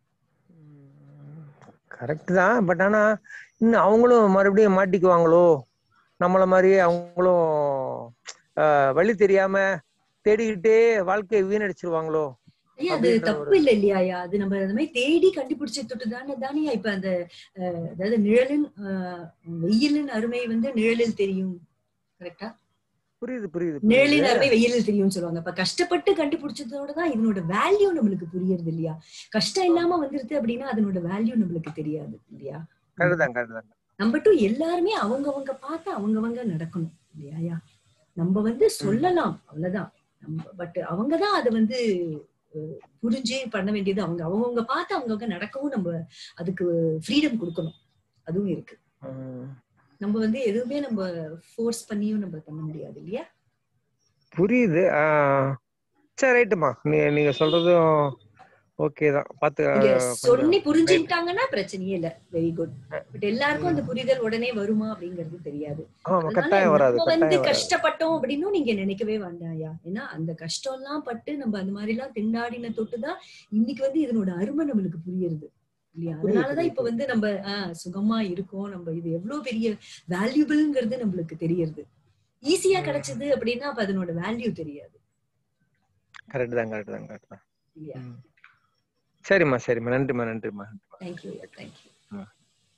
கரெக்ட் தான் பட் ஆனா இன்னும் அவங்களும் மறுபடியும் மாட்டிக்குவாங்களோ நம்மள மாதிரியே அவங்களும் ஆஹ், வழி தெரியாம தேடிக்கிட்டே வாழ்க்கையை வீணடிச்சிருவாங்களோ ஐயா அது அப்படின்ற தப்பு ஒரு- இல்ல இல்லையா ஐயா அது நம்ம அந்த மாதிரி தேடி கண்டுபிடிச்ச தொட்டு தானே தானே இப்ப அந்த அஹ், அதாவது நிழலின் அஹ், வெயிலின் அருமை வந்து நிழலில் தெரியும் கரெக்டா புரியுது புரியுது நிழலின் புரியுது அருமை வெயிலில் தெரியும்னு சொல்லுவாங்க இப்ப கஷ்டப்பட்டு கண்டுபிடிச்சதோட தான் இதனோட வேல்யூ நம்மளுக்கு புரியுறது இல்லையா கஷ்டம் இல்லாம வந்துருது அப்படின்னா அதனோட வேல்யூ நம்மளுக்கு தெரியாது இல்லையா கரெக்ட் தான் கரெக்ட் தான் நம்பர் டூ எல்லாருமே அவங்கவங்க பார்த்து அவங்கவங்க நடக்கணும் இல்லையா ஐயா நம்ம வந்து சொல்லலாம் அவ்வளவுதான் நம்ம பட் அவங்கதான் அதை வந்து அஹ், புரிஞ்சு பண்ண வேண்டியது அவங்க அவங்கவங்க பார்த்து அவங்கவங்க நடக்கவும் நம்ம அதுக்கு ஃப்ரீடம் கொடுக்கணும் அதுவும் இருக்கு உம். நம்ம வந்து எதுவுமே நம்ம ஃபோர்ஸ் பண்ணியும் நம்ம பண்ண முடியாது இல்லையா புரியுது ஆஹ் சரி ரைட்டுமா நீ நீங்க சொல்றதும் ஓகே தான் பார்த்து நீங்க ஆஹ், சொல்லி கொஞ்சம் புரிஞ்சுக்கிட்டாங்கன்னா பிரச்சனையே இல்ல வெரி குட் பட் எல்லாருக்கும் அந்த புரிதல் உடனே வருமா அப்படிங்கிறது தெரியாது ஆமா அதனால கட்டாயம் வராது நம்ம வந்து கட்டாயம் வராது கஷ்டப்பட்டோம் அப்படின்னு நீங்க நினைக்கவே வேண்டாம்யா ஏன்னா அந்த கஷ்டம் எல்லாம் பட்டு நம்ம அந்த மாதிரி எல்லாம் திண்டாடின தொட்டுதான் இன்னைக்கு வந்து இதனோட அருமை நம்மளுக்கு புரியுது இல்லையா புரியுது, அதனாலதான் இப்ப புரியுது. வந்து நம்ம ஆஹ் சுகமா இருக்கோம் நம்ம இது எவ்வளவு பெரிய வேல்யூபிள்ங்கிறது நம்மளுக்கு தெரியுது ஈஸியா ம். கிடைச்சது அப்படின்னா அப்ப அதனோட வேல்யூ தெரியாது கரெக்ட் தான் கரெக்ட் தான் கரெக்ட் தான் இல்லையா ம். சரிம்மா சரிம்மா நன்றிம்மா நன்றிம்மா தேங்க்யூ தேங்க்யூ ம்.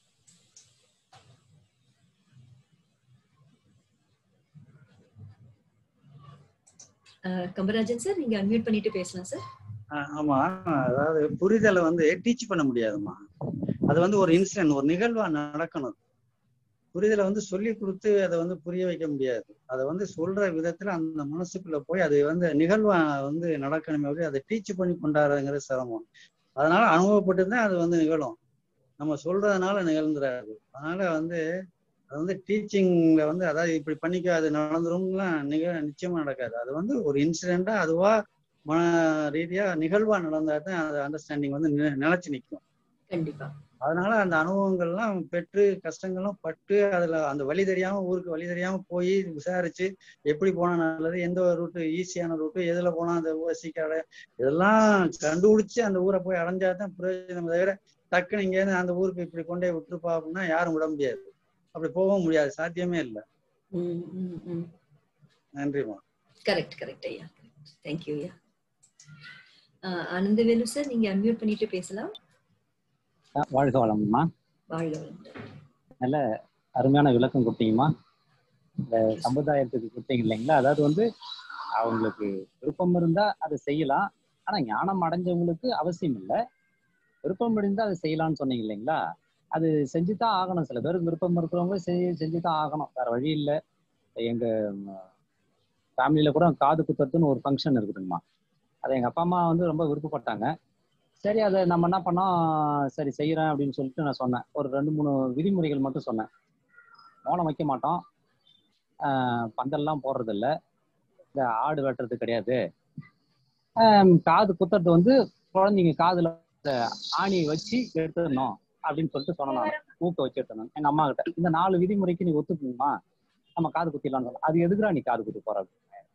கம்பராஜன் சார் நீங்க அன்மியூட் பண்ணிட்டு பேசலாம் சார் ஆஹ் ஆமா அதாவது புரிதலை வந்து டீச் பண்ண முடியாதுமா அது வந்து ஒரு இன்சிடென்ட் ஒரு நிகழ்வா நடக்கணும் புரிதலை வந்து சொல்லி கொடுத்து அதை வந்து புரிய வைக்க முடியாது அதை வந்து சொல்ற விதத்துல அந்த மனசுக்குள்ள போய் அது வந்து நிகழ்வா வந்து நடக்கணுமே ஒழிய அதை டீச் பண்ணி கொண்டாடுறதுங்கிறது சிரமம் அதனால அனுபவப்பட்டு தான் அது வந்து நிகழும் நம்ம சொல்றதுனால நிகழ்ந்துடாது அதனால வந்து அது வந்து டீச்சிங்ல வந்து அதாவது இப்படி பண்ணிக்க அது நடந்துரும்லாம் நிக நிச்சயமா நடக்காது அது வந்து ஒரு இன்சிடென்டா அதுவா மன ரீதியா நிகழ்வா நடந்தா தான் அது அண்டர்ஸ்டாண்டிங் வந்து நி- நிலைச்சு நிற்கும் கண்டிப்பா அதனால அந்த அனுபவங்கள்லாம் பெற்று கஷ்டங்களும் பட்டு அதுல அந்த வழி தெரியாம ஊருக்கு வழி தெரியாம போய் விசாரிச்சு எப்படி போனா நல்லது எந்த ஒரு ரூட்டு ஈஸியான ரூட்டு எதுல போனா அந்த ஊரை சீக்கிரம் அடைய இதெல்லாம் கண்டுபிடிச்சு அந்த ஊரை போய் அடைஞ்சா தான் பிரயோஜனம் தவிர டக்குன்னு இங்க இருந்து அந்த ஊருக்கு இப்படி கொண்டே விட்டுருப்பா அப்படின்னா யாரும் விட முடியாது அப்படி போகவும் முடியாது சாத்தியமே இல்லை ம் ம் ம் நன்றிமா கரெக்ட் கரெக்ட் ஐயா தேங்க்யூ ஐயா ஆனந்தவேலு சார் நீங்க அன்மியூட் பண்ணிட்டு பேசலாம் அஹ் வாழ்க வளம்மா வாழ்க வளமுடன் நல்ல அருமையான விளக்கம் கொடுத்தீங்கம்மா இந்த சமுதாயத்துக்கு கொடுத்தீங்க இல்லைங்களா அதாவது வந்து அவங்களுக்கு விருப்பம் இருந்தா அதை செய்யலாம் ஆனா ஞானம் அடைஞ்சவங்களுக்கு அவசியம் இல்லை விருப்பம் இருந்தா அதை செய்யலாம்னு சொன்னீங்க இல்லைங்களா அது செஞ்சுதான் ஆகணும் சில பேருக்கு விருப்பம் இருக்கிறவங்க செஞ்சு செஞ்சுதான் ஆகணும் வேற வழி இல்லை எங்க ஃபேமிலியில கூட காது குத்துறதுன்னு ஒரு ஃபங்க்ஷன் இருக்குதுங்கம்மா அதை எங்க அப்பா அம்மா வந்து ரொம்ப விருப்பப்பட்டாங்க சரி அதை நம்ம என்ன பண்ணோம் சரி செய்யறேன் அப்படின்னு சொல்லிட்டு நான் சொன்னேன் ஒரு ரெண்டு மூணு விதிமுறைகள் மட்டும் சொன்னேன் மோளம் வைக்க மாட்டோம் ஆஹ் பந்தல்லாம் போடுறது இல்ல இந்த ஆடு வெட்டுறது கிடையாது ஆஹ் காது குத்துறது வந்து குழந்தைங்க காதுல இந்த ஆணி வச்சு எடுத்துடணும் அப்படின்னு சொல்லிட்டு சொன்னேன் நான் மூக்க வச்சு எடுத்துடணும் எங்க அம்மா கிட்ட இந்த நாலு விதிமுறைக்கு நீ ஒத்துக்கணுமா நம்ம காது குத்திடலாம்னு சொன்னேன் அது எதுக்குடா நீ காது குத்த போற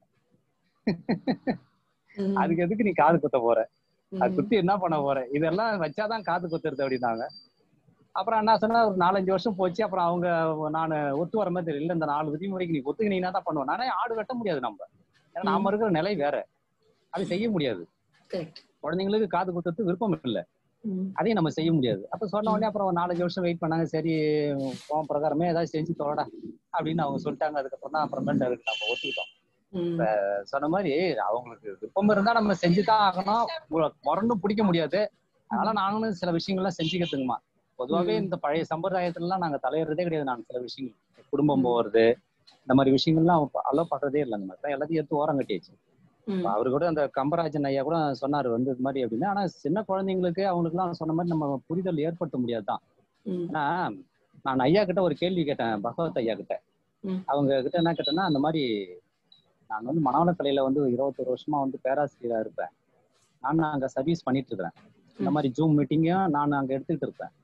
ம், அதுக்கு எதுக்கு நீ காது குத்த போற அது ம், குத்தி என்ன பண்ண போற இதெல்லாம் வச்சாதான் காது குத்துறது அப்படின்னாங்க அப்புறம் என்ன சொன்னா ஒரு நாலஞ்சு வருஷம் போச்சு அப்புறம் அவங்க நான் ஒத்து வர மாதிரி தெரியல இந்த நாலு விதிமுறைக்கு நீ ஒத்துக்கினீங்கன்னா தான் பண்ணுவேன் நானே ஆடு வெட்ட முடியாது நம்ம ஏன்னா நாம இருக்கிற நிலை வேற அது செய்ய முடியாது correct. குழந்தைங்களுக்கு காது குத்துறது விருப்பம் இல்லை ம், அதையும் நம்ம செய்ய முடியாது அப்ப சொன்ன உடனே அப்புறம் ஒரு நாலஞ்சு வருஷம் வெயிட் பண்ணாங்க சரி உன் பிரகாரமே ஏதாவது செஞ்சு தொலைடா அப்படின்னு அவங்க சொல்லிட்டாங்க அதுக்கப்புறம் தான் அப்புறமேட்டு அதுக்கு நம்ம ஒத்துக்கிட்டோம் ம், சொன்ன மாதிரி அவங்களுக்கு விருப்பம் இருந்தா நம்ம செஞ்சுதான் ஆகணும் உ- முரண்டும் பிடிக்க முடியாது அதனால நாங்களும் சில விஷயங்கள்லாம் செஞ்சுக்கிறதுங்கம்மா பொதுவாகவே ம். இந்த பழைய சம்பிரதாயத்துலலாம் நாங்க தலையிடுறதே கிடையாது நாங்க சில விஷயங்கள் குடும்பம் ம். போறது இந்த மாதிரி விஷயங்கள்லாம் அலோ பண்றதே இல்லைங்க மாதிரி எல்லாத்தையும் எடுத்து ஓரம் கட்டியாச்சு ம், அவரு கூட அந்த கம்பராஜன் ஐயா கூட சொன்னாரு வந்து இது மாதிரி அப்படின்னு ஆனா சின்ன குழந்தைங்களுக்கு அவங்களுக்குலாம் சொன்ன மாதிரி நம்ம புரிதல் ஏற்படுத்த முடியாது தான் ம், ஆனா நான் ஐயா கிட்ட ஒரு கேள்வி கேட்டேன் பகவத் ஐயா கிட்ட ம். அவங்க கிட்ட என்ன கேட்டேன்னா அந்த மாதிரி நான் வந்து மனவளக்கலையில வந்து இருபத்தொரு வருஷமா வந்து பேராசிரியரா இருப்பேன் நான் அங்க சர்வீஸ் பண்ணிட்டு இருக்கிறேன் இந்த ம். மாதிரி ஜூம் மீட்டிங்கும் நான் அங்க எடுத்துக்கிட்டு இருப்பேன்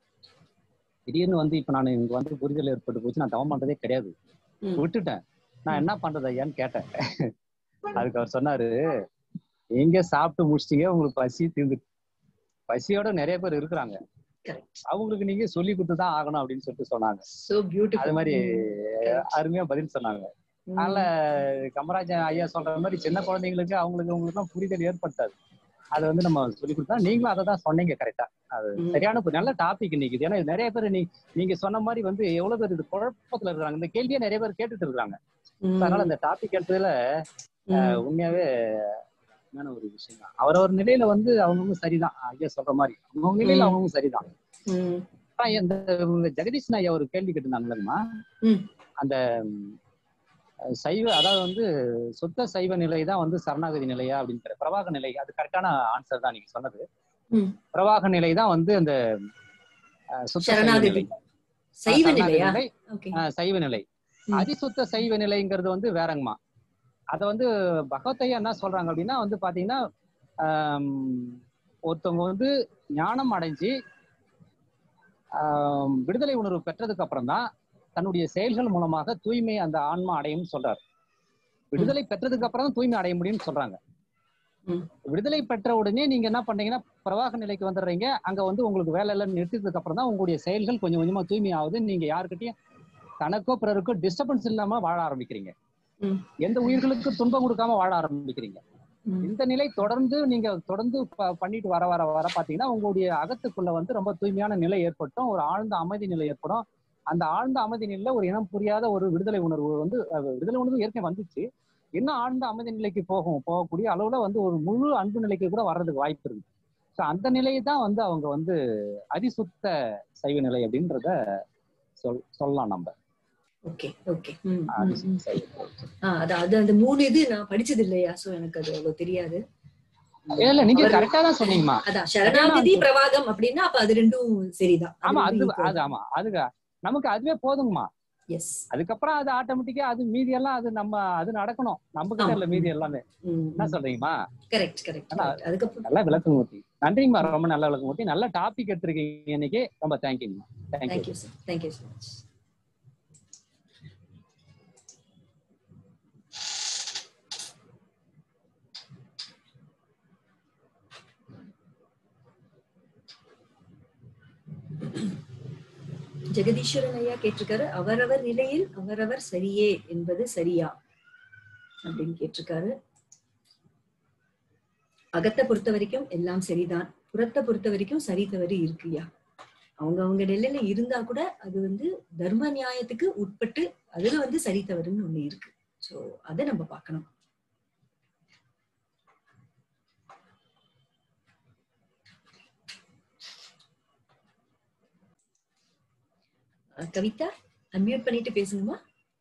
திடீர்னு வந்து இப்ப நான் இங்க வந்து புரிதல் ஏற்பட்டு போச்சு நான் தவம் பண்றதே கிடையாது ம். விட்டுட்டேன் நான் என்ன பண்றது ஐயான்னு கேட்டேன் அதுக்கு அவர் சொன்னாரு எங்க சாப்பிட்டு முடிச்சிட்டீங்க உங்களுக்கு பசி தீர்ந்து பசியோட நிறைய பேர் இருக்கிறாங்க Correct. அவங்களுக்கு நீங்க சொல்லி கொடுத்து தான் ஆகணும் அப்படின்னு சொல்லிட்டு சொன்னாங்க so beautiful. அது மாதிரி Correct. அருமையா பதில் சொன்னாங்க ம், அதனால கமராஜன் ஐயா சொல்ற மாதிரி சின்ன குழந்தைங்களுக்கு அவங்களுக்கு அவங்களுக்கு புரிதல் ஏற்படுத்தாது அதை வந்து நம்ம சொல்லி கொடுத்தா நீங்களும் அதை தான் சொன்னீங்க கரெக்டா அது ம். சரியான ஒரு நல்ல டாபிக் இன்னைக்கு இது. ஏன்னா இது நிறைய பேர் நீ நீங்க சொன்ன மாதிரி வந்து எவ்வளவு பேர் இது குழப்பத்துல இருக்காங்க இந்த கேள்வியை நிறைய பேர் கேட்டுட்டு இருக்காங்க ம், அதனால இந்த டாபிக் எடுத்ததுல ம், உண்மையாவே உண்மையான ஒரு விஷயம் தான் அவரவர் நிலையில வந்து அவங்கவுங்க சரிதான் ஐயா சொல்ற மாதிரி அவங்க நிலையில ம். அவங்கவுங்க சரிதான் ம், ஆனா இந்த இந்த ஜெகதீஷ் ஐயா ஒரு கேள்வி கேட்டிருந்தாங்களேம்மா ம். அந்த ம், சைவ அதாவது வந்து சுத்த சைவ நிலை தான் வந்து சரணாகதி நிலையா அப்படிங்கிற பிரவாக நிலை அது கரெக்டான ஆன்சர் தான் நீங்க சொன்னது ம். பிரவாக நிலை தான் வந்து அந்த அஹ், சுத்த சைவ சரணாகதி. நிலை சைவ சரணாகதி நிலையா நிலை, ஓகே அஹ், சைவ நிலை ம். அதிசுத்த சைவ நிலைங்கிறது வந்து வேறங்கம்மா அத வந்து பகவத்தையா என்ன சொல்றாங்க அப்படின்னா வந்து பாத்தீங்கன்னா ஆம், ஒருத்தவங்க வந்து ஞானம் அடைஞ்சு ஆம், விடுதலை உணர்வு பெற்றதுக்கு அப்புறம் தான் தன்னுடைய செயல்கள் மூலமாக தூய்மை அந்த ஆன்மா அடையும்னு சொல்றாரு விடுதலை பெற்றதுக்கு அப்புறம் தான் தூய்மை அடைய முடியும்னு சொல்றாங்க ம். விடுதலை பெற்ற உடனே நீங்க என்ன பண்றீங்கன்னா பிரவாக நிலைக்கு வந்துடுறீங்க அங்க வந்து உங்களுக்கு வேலை எல்லாம் நிறுத்தினதுக்கு அப்புறம் தான் உங்களுடைய செயல்கள் கொஞ்சம் கொஞ்சமா தூய்மை ஆகுது நீங்க யாருக்கிட்டையும் தனக்கோ பிறருக்கோ டிஸ்டர்பன்ஸ் இல்லாம வாழ ஆரம்பிக்கிறீங்க ம். எந்த உயிர்களுக்கும் துன்பம் கொடுக்காம வாழ ஆரம்பிக்கிறீங்க ம், இந்த நிலை தொடர்ந்து நீங்க தொடர்ந்து ப- பண்ணிட்டு வர வர வர பாத்தீங்கன்னா உங்களுடைய அகத்துக்குள்ள வந்து ரொம்ப தூய்மையான நிலை ஏற்பட்டும் ஒரு ஆழ்ந்த அமைதி நிலை ஏற்படும் அந்த ஆழ்ந்த அமைதி நிலையில ஒரு இனம் புரியாத ஒரு விடுதலை உணர்வு வந்து அஹ், விடுதலை உணர்வு ஏற்கனவே வந்துச்சு இன்னும் ஆழ்ந்த அமைதி நிலைக்கு போகும் போகக்கூடிய அளவுல வந்து ஒரு முழு அன்பு நிலைக்கு கூட வர்றதுக்கு வாய்ப்பு இருக்கு ஸோ அந்த நிலையை தான் வந்து அவங்க வந்து அதிசுத்த சைவ நிலை அப்படின்றத சொல் சொல்லலாம் நம்ம ஓகே ஓகே ம், ம், ம். அதிசுத்த சைவ நிலை. ஆ, அது அது அந்த மூணு இது நான் படிச்சது இல்லையா சோ எனக்கு அது அவ்வளவு தெரியாது இல்ல இல்ல நீங்க அவர் கரெக்டா தான் சொன்னீங்கம்மா அதான் சரணாகதி பிரவாகம் அப்படின்னா அப்ப அது ரெண்டும் சரிதான் ஆமா அது அது ஆமா அதுக்கு நமக்கு அதுவே போதுங்கம்மா எஸ் அதுக்கப்புறம் அது ஆட்டோமேட்டிக்கா அது மீதி எல்லாம் அது நம்ம அது நடக்கணும் நம்ம கிட்ட இல்ல மீதி எல்லாமே என்ன சொல்றீங்கம்மா கரெக்ட் கரெக்ட் ஆனா, அதுக்கப்புறம் நல்ல விளக்கமூர்த்தி நன்றிங்கம்மா ரொம்ப நல்ல விளக்கமூர்த்தி நல்ல டாபிக் எடுத்திருக்கீங்க இன்னைக்கு ரொம்ப தேங்க்யூங்கம்மா thank you thank you sir thank you so much Jagadeeswaran ஐயா கேட்டிருக்காரு அவரவர் நிலையில் அவரவர் சரியே என்பது சரியா அப்படின்னு கேட்டிருக்காரு அகத்தை பொறுத்த வரைக்கும் எல்லாம் சரிதான் புறத்தை பொறுத்த வரைக்கும் சரி தவறு இருக்குயா அவங்க அவங்க நிலையில இருந்தா கூட அது வந்து தர்ம நியாயத்துக்கு உட்பட்டு அதுல வந்து சரி தவறுன்னு ஒண்ணு இருக்கு சோ அதை நம்ம பார்க்கணும் அஹ் கவிதா அன்மியூட் பண்ணிட்டு பேசுங்கம்மா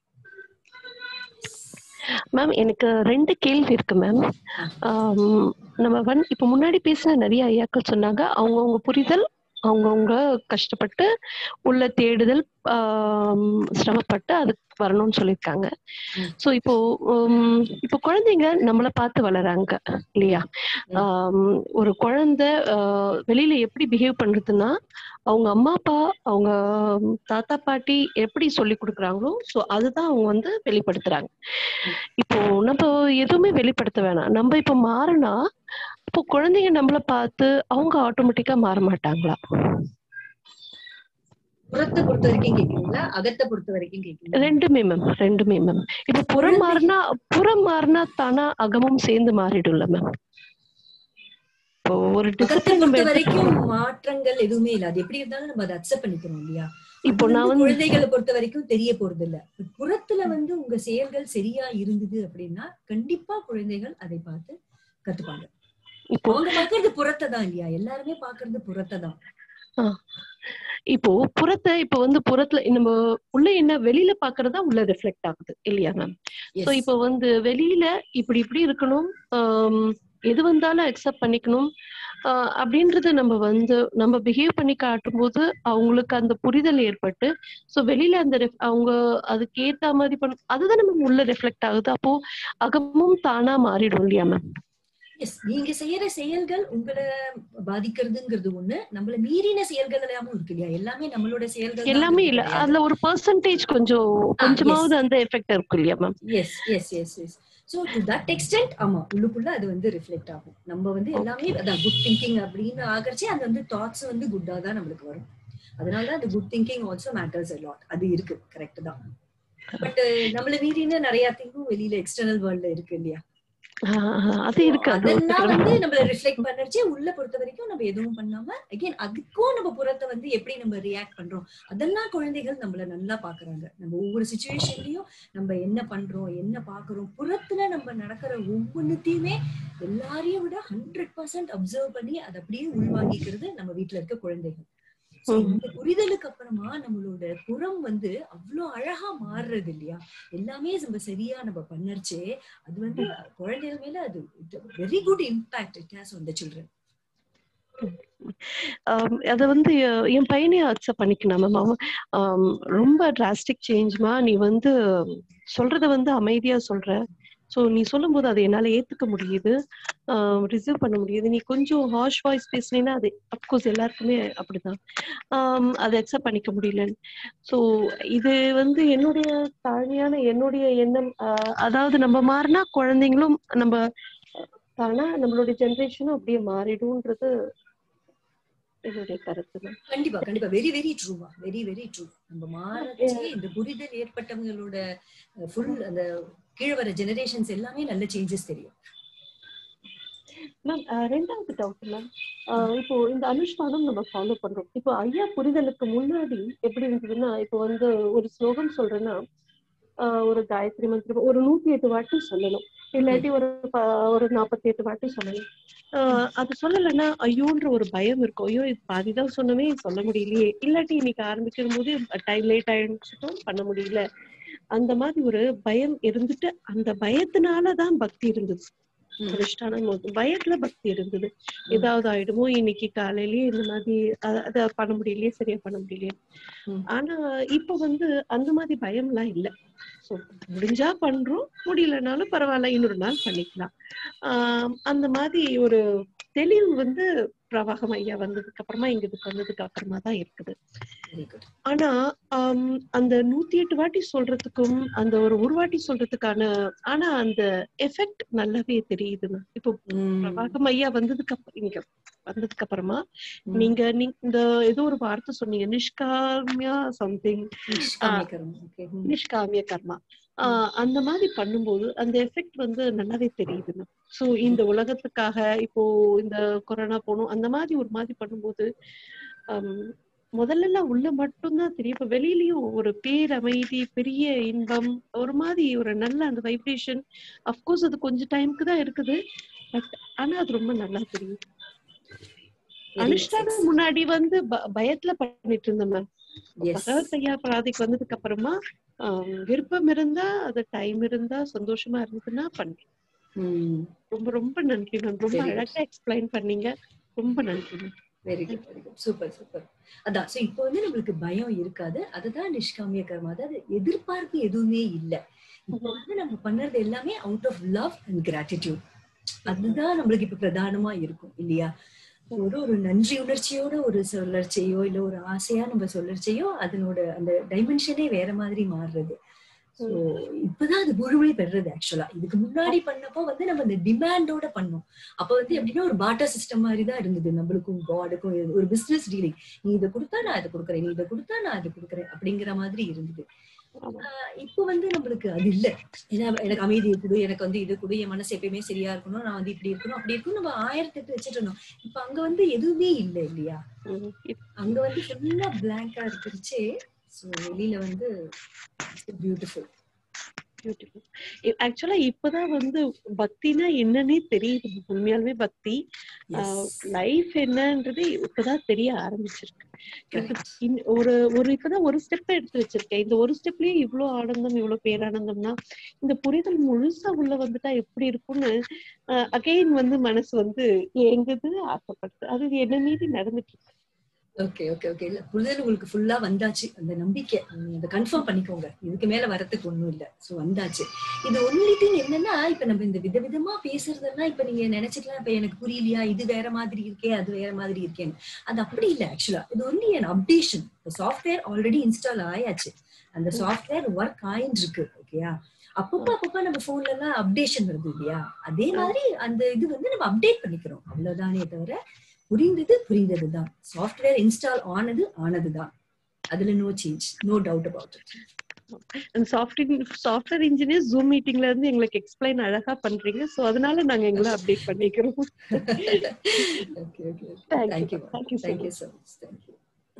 மேம் எனக்கு ரெண்டு கேள்வி இருக்கு மேம் நம்ம வந் இப்ப முன்னாடி பேசின நிறைய ஐயாக்கள் சொன்னாங்க அவங்கவுங்க புரிதல் அவங்கவுங்க கஷ்டப்பட்டு உள்ள தேடுதல் ஆம், சிரமப்பட்டு அதுக்கு வரணும்னு சொல்லியிருக்காங்க ம். சோ இப்போ உம், இப்போ குழந்தைங்க நம்மள பார்த்து வளராங்க இல்லையா ம். ஆம், ஒரு குழந்தை ஆஹ், வெளியில எப்படி பிஹேவ் பண்றதுன்னா அவங்க அம்மா அப்பா அவங்க தாத்தா பாட்டி எப்படி சொல்லி கொடுக்குறாங்களோ சோ அதுதான் அவங்க வந்து வெளிப்படுத்துறாங்க இப்போ நம்ம எதுவுமே வெளிப்படுத்த வேணாம் நம்ம இப்ப மாறினா இப்போ குழந்தைங்க நம்மள பார்த்து அவங்க ஆட்டோமேட்டிக்கா மாற மாட்டாங்களா புறத்தை பொறுத்த வரைக்கும் கேக்குறீங்களா அகத்தை பொறுத்த வரைக்கும் கேக்குறீங்களா ரெண்டுமே மேம் ரெண்டுமே மேம் இப்ப புறம் மாறினா புறம் மாறினா தானா அகமும் சேர்ந்து மாறிடும்ல மேம் இப்போ ஒரு அகத்தை டிசிப்ளின் நம்ம பொறுத்த எடுத்து- வரைக்கும் மாற்றங்கள் எதுவுமே இல்ல அது எப்படி இருந்தாலும் நம்ம அதை அக்செப்ட் பண்ணிக்கிறோம் இல்லையா இப்போ அது நான் வந்து வந்து குழந்தைகளை பொறுத்த வரைக்கும் தெரிய போறது இல்ல புறத்துல வந்து உங்க செயல்கள் சரியா இருந்தது அப்படின்னா கண்டிப்பா குழந்தைகள் அதை பார்த்து கத்துப்பாங்க இப்போ அவங்க பாக்குறது புறத்தை தான் இல்லையா எல்லாருமே பாக்குறது புறத்தை தான் இப்போ புறத்தை இப்போ வந்து புறத்துல நம்ம உள்ள என்ன வெளியில பாக்குறதா உள்ள ரிஃப்ளெக்ட் ஆகுது இல்லையா மேம் சோ Yes. இப்போ வந்து வெளியில இப்படி இப்படி இருக்கணும் ஆம், எது வந்தாலும் அக்செப்ட் பண்ணிக்கணும் ஆஹ் அப்படின்றது நம்ம வந்து நம்ம பிஹேவ் பண்ணி காட்டும் போது அவங்களுக்கு அந்த புரிதல் ஏற்பட்டு சோ வெளியில அந்த ref- அவங்க அதுக்கு ஏத்த மாதிரி பண்ண அதுதான் நம்ம உள்ள ரிஃப்ளெக்ட் ஆகுது அப்போ அகமும் தானா மாறிடும் இல்லையா மேம் எஸ் நீங்க செய்யற செயல்கள் உங்களை பாதிக்கிறதுங்கிறது ஒண்ணு நம்மள மீறின செயல்கள் எல்லாமும் இருக்கு இல்லையா எல்லாமே நம்மளோட செயல்கள் எல்லாமே இல்ல அதுல ஒரு பர்சன்டேஜ் கொஞ்சம் கொஞ்சமாவது yes. அந்த எஃபெக்ட் இருக்கும் இல்லையா ma'am yes yes yes yes so to that extent ஆமா உள்ளுக்குள்ள அது வந்து ரிஃப்ளெக்ட் ஆகும் நம்ம வந்து எல்லாமே அதான் குட் திங்கிங் அப்படின்னு ஆகிறச்சே அது வந்து தாட்ஸ் வந்து குட்டா தான் நம்மளுக்கு வரும் அதனால அந்த good thinking also matters a lot அது இருக்கு கரெக்ட் தான் பட் நம்மள மீறின நிறைய திங்கும் வெளியில எக்ஸ்டர்னல் வேர்ல்ட்ல இருக்கு இல்லையா ஆஹ் அது இருக்கு அது அதெல்லாம் ஒத்துக்கிறேன் வந்து நம்மள ரிஃப்ளெக்ட் பண்ணறச்சே உள்ள பொறுத்த வரைக்கும் நம்ம எதுவும் பண்ணாம அகைன் அதுக்கும் நம்ம புறத்தை வந்து எப்படி நம்ம ரியாக்ட் பண்றோம் அதெல்லாம் குழந்தைகள் நம்மள நல்லா பாக்குறாங்க நம்ம ஒவ்வொரு சுச்சுவேஷன்லயும் நம்ம என்ன பண்றோம் என்ன பாக்குறோம் புறத்துல நம்ம நடக்கிற ஒவ்வொன்னுத்தையுமே எல்லாரையும் விட ஹண்ட்ரட் பர்சன்ட் அப்சர்வ் பண்ணி அதை அப்படியே உள்வாங்கிக்கிறது நம்ம வீட்டுல இருக்க குழந்தைகள் So, ம். இந்த புரிதலுக்கு அப்புறமா நம்மளோட புறம் வந்து அவ்வளவு அழகா மாறுறது இல்லையா எல்லாமே நம்ம சரியா நம்ம பண்ணர்ச்சே அது வந்து குழந்தைகள் மேல அது very good impact it has on the children ஆம், அத வந்து அஹ், என் பையனே அக்செப்ட் பண்ணிக்கணும் மேம் அவன் ஆம், ரொம்ப டிராஸ்டிக் சேஞ்ச்மா நீ வந்து சொல்றத வந்து அமைதியா சொல்ற சோ நீ சொல்லும்போது அதை என்னால ஏத்துக்க முடியுது ரிசீவ் பண்ண முடியுது நீ கொஞ்சம் ஹார்ஷ் வாய்ஸ் பேசுனீன்னா அது அப்கோர்ஸ் எல்லாருக்குமே அப்படிதான் ஆம், அதை அக்செப்ட் பண்ணிக்க முடியல சோ இது வந்து என்னுடைய தாழ்மையான என்னுடைய எண்ணம் ஆஹ், அதாவது நம்ம மாறினா குழந்தைங்களும் நம்ம தானா நம்மளுடைய ஜெனரேஷனும் அப்படியே மாறிடும்ன்றது என்னுடைய கருத்து தான் கண்டிப்பா கண்டிப்பா வெரி வெரி ட்ரூவா வெரி வெரி ட்ரூ நம்ம மாறச்சே இந்த புரிதல் ஏற்பட்டவங்களோட ஃபுல் அந்த கீழே வர ஜெனரேஷன்ஸ் எல்லாமே நல்ல சேஞ்சஸ் தெரியும் மேம் ரெண்டாவது டவுட் மேம் இப்போ இந்த அனுஷ்டானம் நம்ம ஃபாலோ பண்றோம் இப்போ ஐயா புரிதலுக்கு முன்னாடி எப்படி இருந்ததுன்னா இப்போ வந்து ஒரு ஸ்லோகம் சொல்றேன்னா ஆஹ் ஒரு காயத்ரி மந்திரம் ஒரு நூத்தி எட்டு வாட்டி சொல்லணும் இல்லாட்டி ஒரு ப- ஒரு நாற்பத்தி எட்டு வாட்டி சொல்லணும் ஆஹ் அது சொல்லலைன்னா ஐயோன்ற ஒரு பயம் இருக்கும் ஐயோ இது பாதிதான் சொன்னமே சொல்ல முடியலையே இல்லாட்டி இன்னைக்கு ஆரம்பிக்கும் போது டைம் லேட் ஆயிடுச்சுட்டும் பண்ண முடியல அந்த மாதிரி ஒரு பயம் இருந்துட்டு அந்த பயத்தினாலதான் பக்தி இருந்தது ம். அனுஷ்டானம் போது பயத்துல பக்தி இருந்தது ஏதாவது ஆயிடுமோ இன்னைக்கு காலையிலயே இந்த மாதிரி அ- அத பண்ண முடியலையே சரியா பண்ண முடியலையே ம். ஆனா இப்ப வந்து அந்த மாதிரி பயம் எல்லாம் இல்ல சோ முடிஞ்சா பண்றோம் முடியலனாலும் பரவாயில்ல இன்னொரு நாள் பண்ணிக்கலாம் ஆஹ் அந்த மாதிரி ஒரு தெளிவு வந்து பிரவாகம் ஐயா வந்ததுக்கு அப்புறமா இங்க இதுக்கு வந்ததுக்கு அப்புறமா தான் இருக்குது வெரி குட் ஆனா ஆம், அந்த நூத்தி எட்டு வாட்டி சொல்றதுக்கும் அந்த ஒரு ஒரு வாட்டி சொல்றதுக்கான ஆனா அந்த எஃபெக்ட் நல்லாவே தெரியுதுங்க இப்போ பிரவாகம் ஐயா வந்ததுக்கு அப்புறம் இங்க வந்ததுக்கு அப்புறமா நீங்க நீங்க இந்த ஏதோ ஒரு வார்த்தை சொன்னீங்க நிஷ்காமியா சம்திங் நிஷ்காமிய கர்மா ஆஹ் அந்த மாதிரி பண்ணும்போது அந்த எஃபெக்ட் வந்து நல்லாவே தெரியுதுங்க சோ இந்த உலகத்துக்காக இப்போ இந்த கொரோனா போகணும் அந்த மாதிரி ஒரு மாதிரி பண்ணும்போது ஆம், முதல்ல எல்லாம் உள்ள மட்டும்தான் தெரியும் இப்ப வெளியிலயும் ஒரு பேரமைதி பெரிய இன்பம் ஒரு மாதிரி ஒரு நல்ல அந்த வைப்ரேஷன் அப்கோர்ஸ் அது கொஞ்சம் டைமுக்கு தான் இருக்குது பட் ஆனா அது ரொம்ப நல்லா தெரியும் அனுஷ்டானம் முன்னாடி வந்து ப- பயத்துல பண்ணிட்டு இருந்தேன் மேம் பகவத் ஐயா பிராதிக்கு வந்ததுக்கு அப்புறமா ஆம், விருப்பம் இருந்தா அது டைம் இருந்தா சந்தோஷமா இருந்ததுன்னா பண்ணேன் ரொம்ப ரொம்ப நன்றி மேம் ரொம்ப Very good. அழகா எக்ஸ்பிளைன் பண்ணீங்க ரொம்ப நன்றி ma'am very good very good super super அதான் சோ இப்போ வந்து நம்மளுக்கு பயம் இருக்காது அதுதான் நிஷ்காமிய கர்மா அதாவது எதிர்பார்ப்பு எதுவுமே இல்ல இப்போ வந்து நம்ம பண்றது எல்லாமே out of love and gratitude அதுதான் நம்மளுக்கு இப்ப பிரதானமா இருக்கும் இல்லையா ஒரு ஒரு நன்றி உணர்ச்சியோட ஒரு சொல்லர்ச்சையோ இல்ல ஒரு ஆசையா நம்ம சொல்லர்ச்சையோ அதனோட அந்த டைமென்ஷனே வேற மாதிரி மாறுறது ஸோ இப்பதான் அது முழுமை பெறுறது ஆக்சுவலா இதுக்கு முன்னாடி பண்ணப்போ வந்து நம்ம இந்த டிமாண்டோட பண்ணோம் அப்ப வந்து எப்படின்னா ஒரு பாட்டா சிஸ்டம் மாதிரி தான் இருந்தது நம்மளுக்கும் காடுக்கும் ஒரு பிசினஸ் டீலிங் நீ இதை கொடுத்தா நான் இதை கொடுக்குறேன் நீ இதை கொடுத்தா நான் இதை கொடுக்குறேன் அப்படிங்கிற மாதிரி இருந்தது ஆஹ் இப்போ வந்து நம்மளுக்கு அது இல்ல ஏன்னா எனக்கு அமைதியை கொடு எனக்கு வந்து இது கொடு என் மனசு எப்பயுமே சரியா இருக்கணும் நான் வந்து இப்படி இருக்கணும் அப்படி இருக்கணும் நம்ம ஆயிரத்தி எட்டு வச்சுட்டு இருந்தோம் இப்ப அங்க வந்து எதுவுமே இல்லை இல்லையா அங்க வந்து ஃபுல்லா பிளாங்கா இருக்கிறச்சே ஸோ வெளியில வந்து பியூட்டிஃபுல் பியூட்டிஃபுல் ஆக்சுவலா இப்பதான் வந்து பக்தினா என்னன்னே தெரியுது உண்மையாலுமே பக்தி லைஃப் என்னன்றது இப்பதான் தெரிய ஆரம்பிச்சிருக்கு எனக்கு இன்- ஒரு ஒரு இப்பதான் ஒரு ஸ்டெப் எடுத்து வச்சிருக்கேன் இந்த ஒரு ஸ்டெப்லயே இவ்ளோ ஆனந்தம் இவ்வளவு பேரானந்தம்னா இந்த புரிதல் முழுசா உள்ள வந்துட்டா எப்படி இருக்கும்னு அகைன் வந்து மனசு வந்து ஏங்குது ஆசைப்படுது அது என்ன மீறி நடந்துட்டு இருக்கு ஓகே ஓகே ஓகே இல்ல புரிதல் உங்களுக்கு ஃபுல்லா வந்தாச்சு அந்த நம்பிக்கை நீங்க அதை கன்ஃபார்ம் பண்ணிக்கோங்க இதுக்கு மேல வரதுக்கு ஒண்ணும் இல்ல சோ வந்தாச்சு இது ஒன்லி திங் என்னன்னா இப்ப நம்ம இந்த விதவிதமா பேசுறதெல்லாம் இப்ப நீங்க நினைச்சுக்கலாம் இப்ப எனக்கு புரியலையா இது வேற மாதிரி இருக்கே அது வேற மாதிரி இருக்கேன்னு அது அப்படி இல்ல ஆக்சுவலா இது only an updation software already install ஆயாச்சு அந்த சாஃப்ட்வேர் ஒர்க் ஆயின்னு இருக்கு ஓகேயா அப்பப்போ அப்பப்போ நம்ம போன்ல எல்லாம் அப்டேஷன் வருது இல்லையா அதே மாதிரி அந்த இது வந்து நம்ம அப்டேட் பண்ணிக்கிறோம் அவ்வளவுதானே தவிர புரிந்தது புரிந்ததுதான் சாஃப்ட்வேர் இன்ஸ்டால் ஆனது ஆனதுதான் அதுல no change no doubt about it அந்த சாஃப்ட்வேர் சாஃப்ட்வேர் இன்ஜினியர் ஜூம் மீட்டிங்ல இருந்து எங்களுக்கு எக்ஸ்பிளைன் அழகா பண்றீங்க சோ அதனால நாங்க எங்களை அப்டேட் பண்ணிக்கிறோம் okay okay Thank thank you. You Thank you so thank you much. so much thank you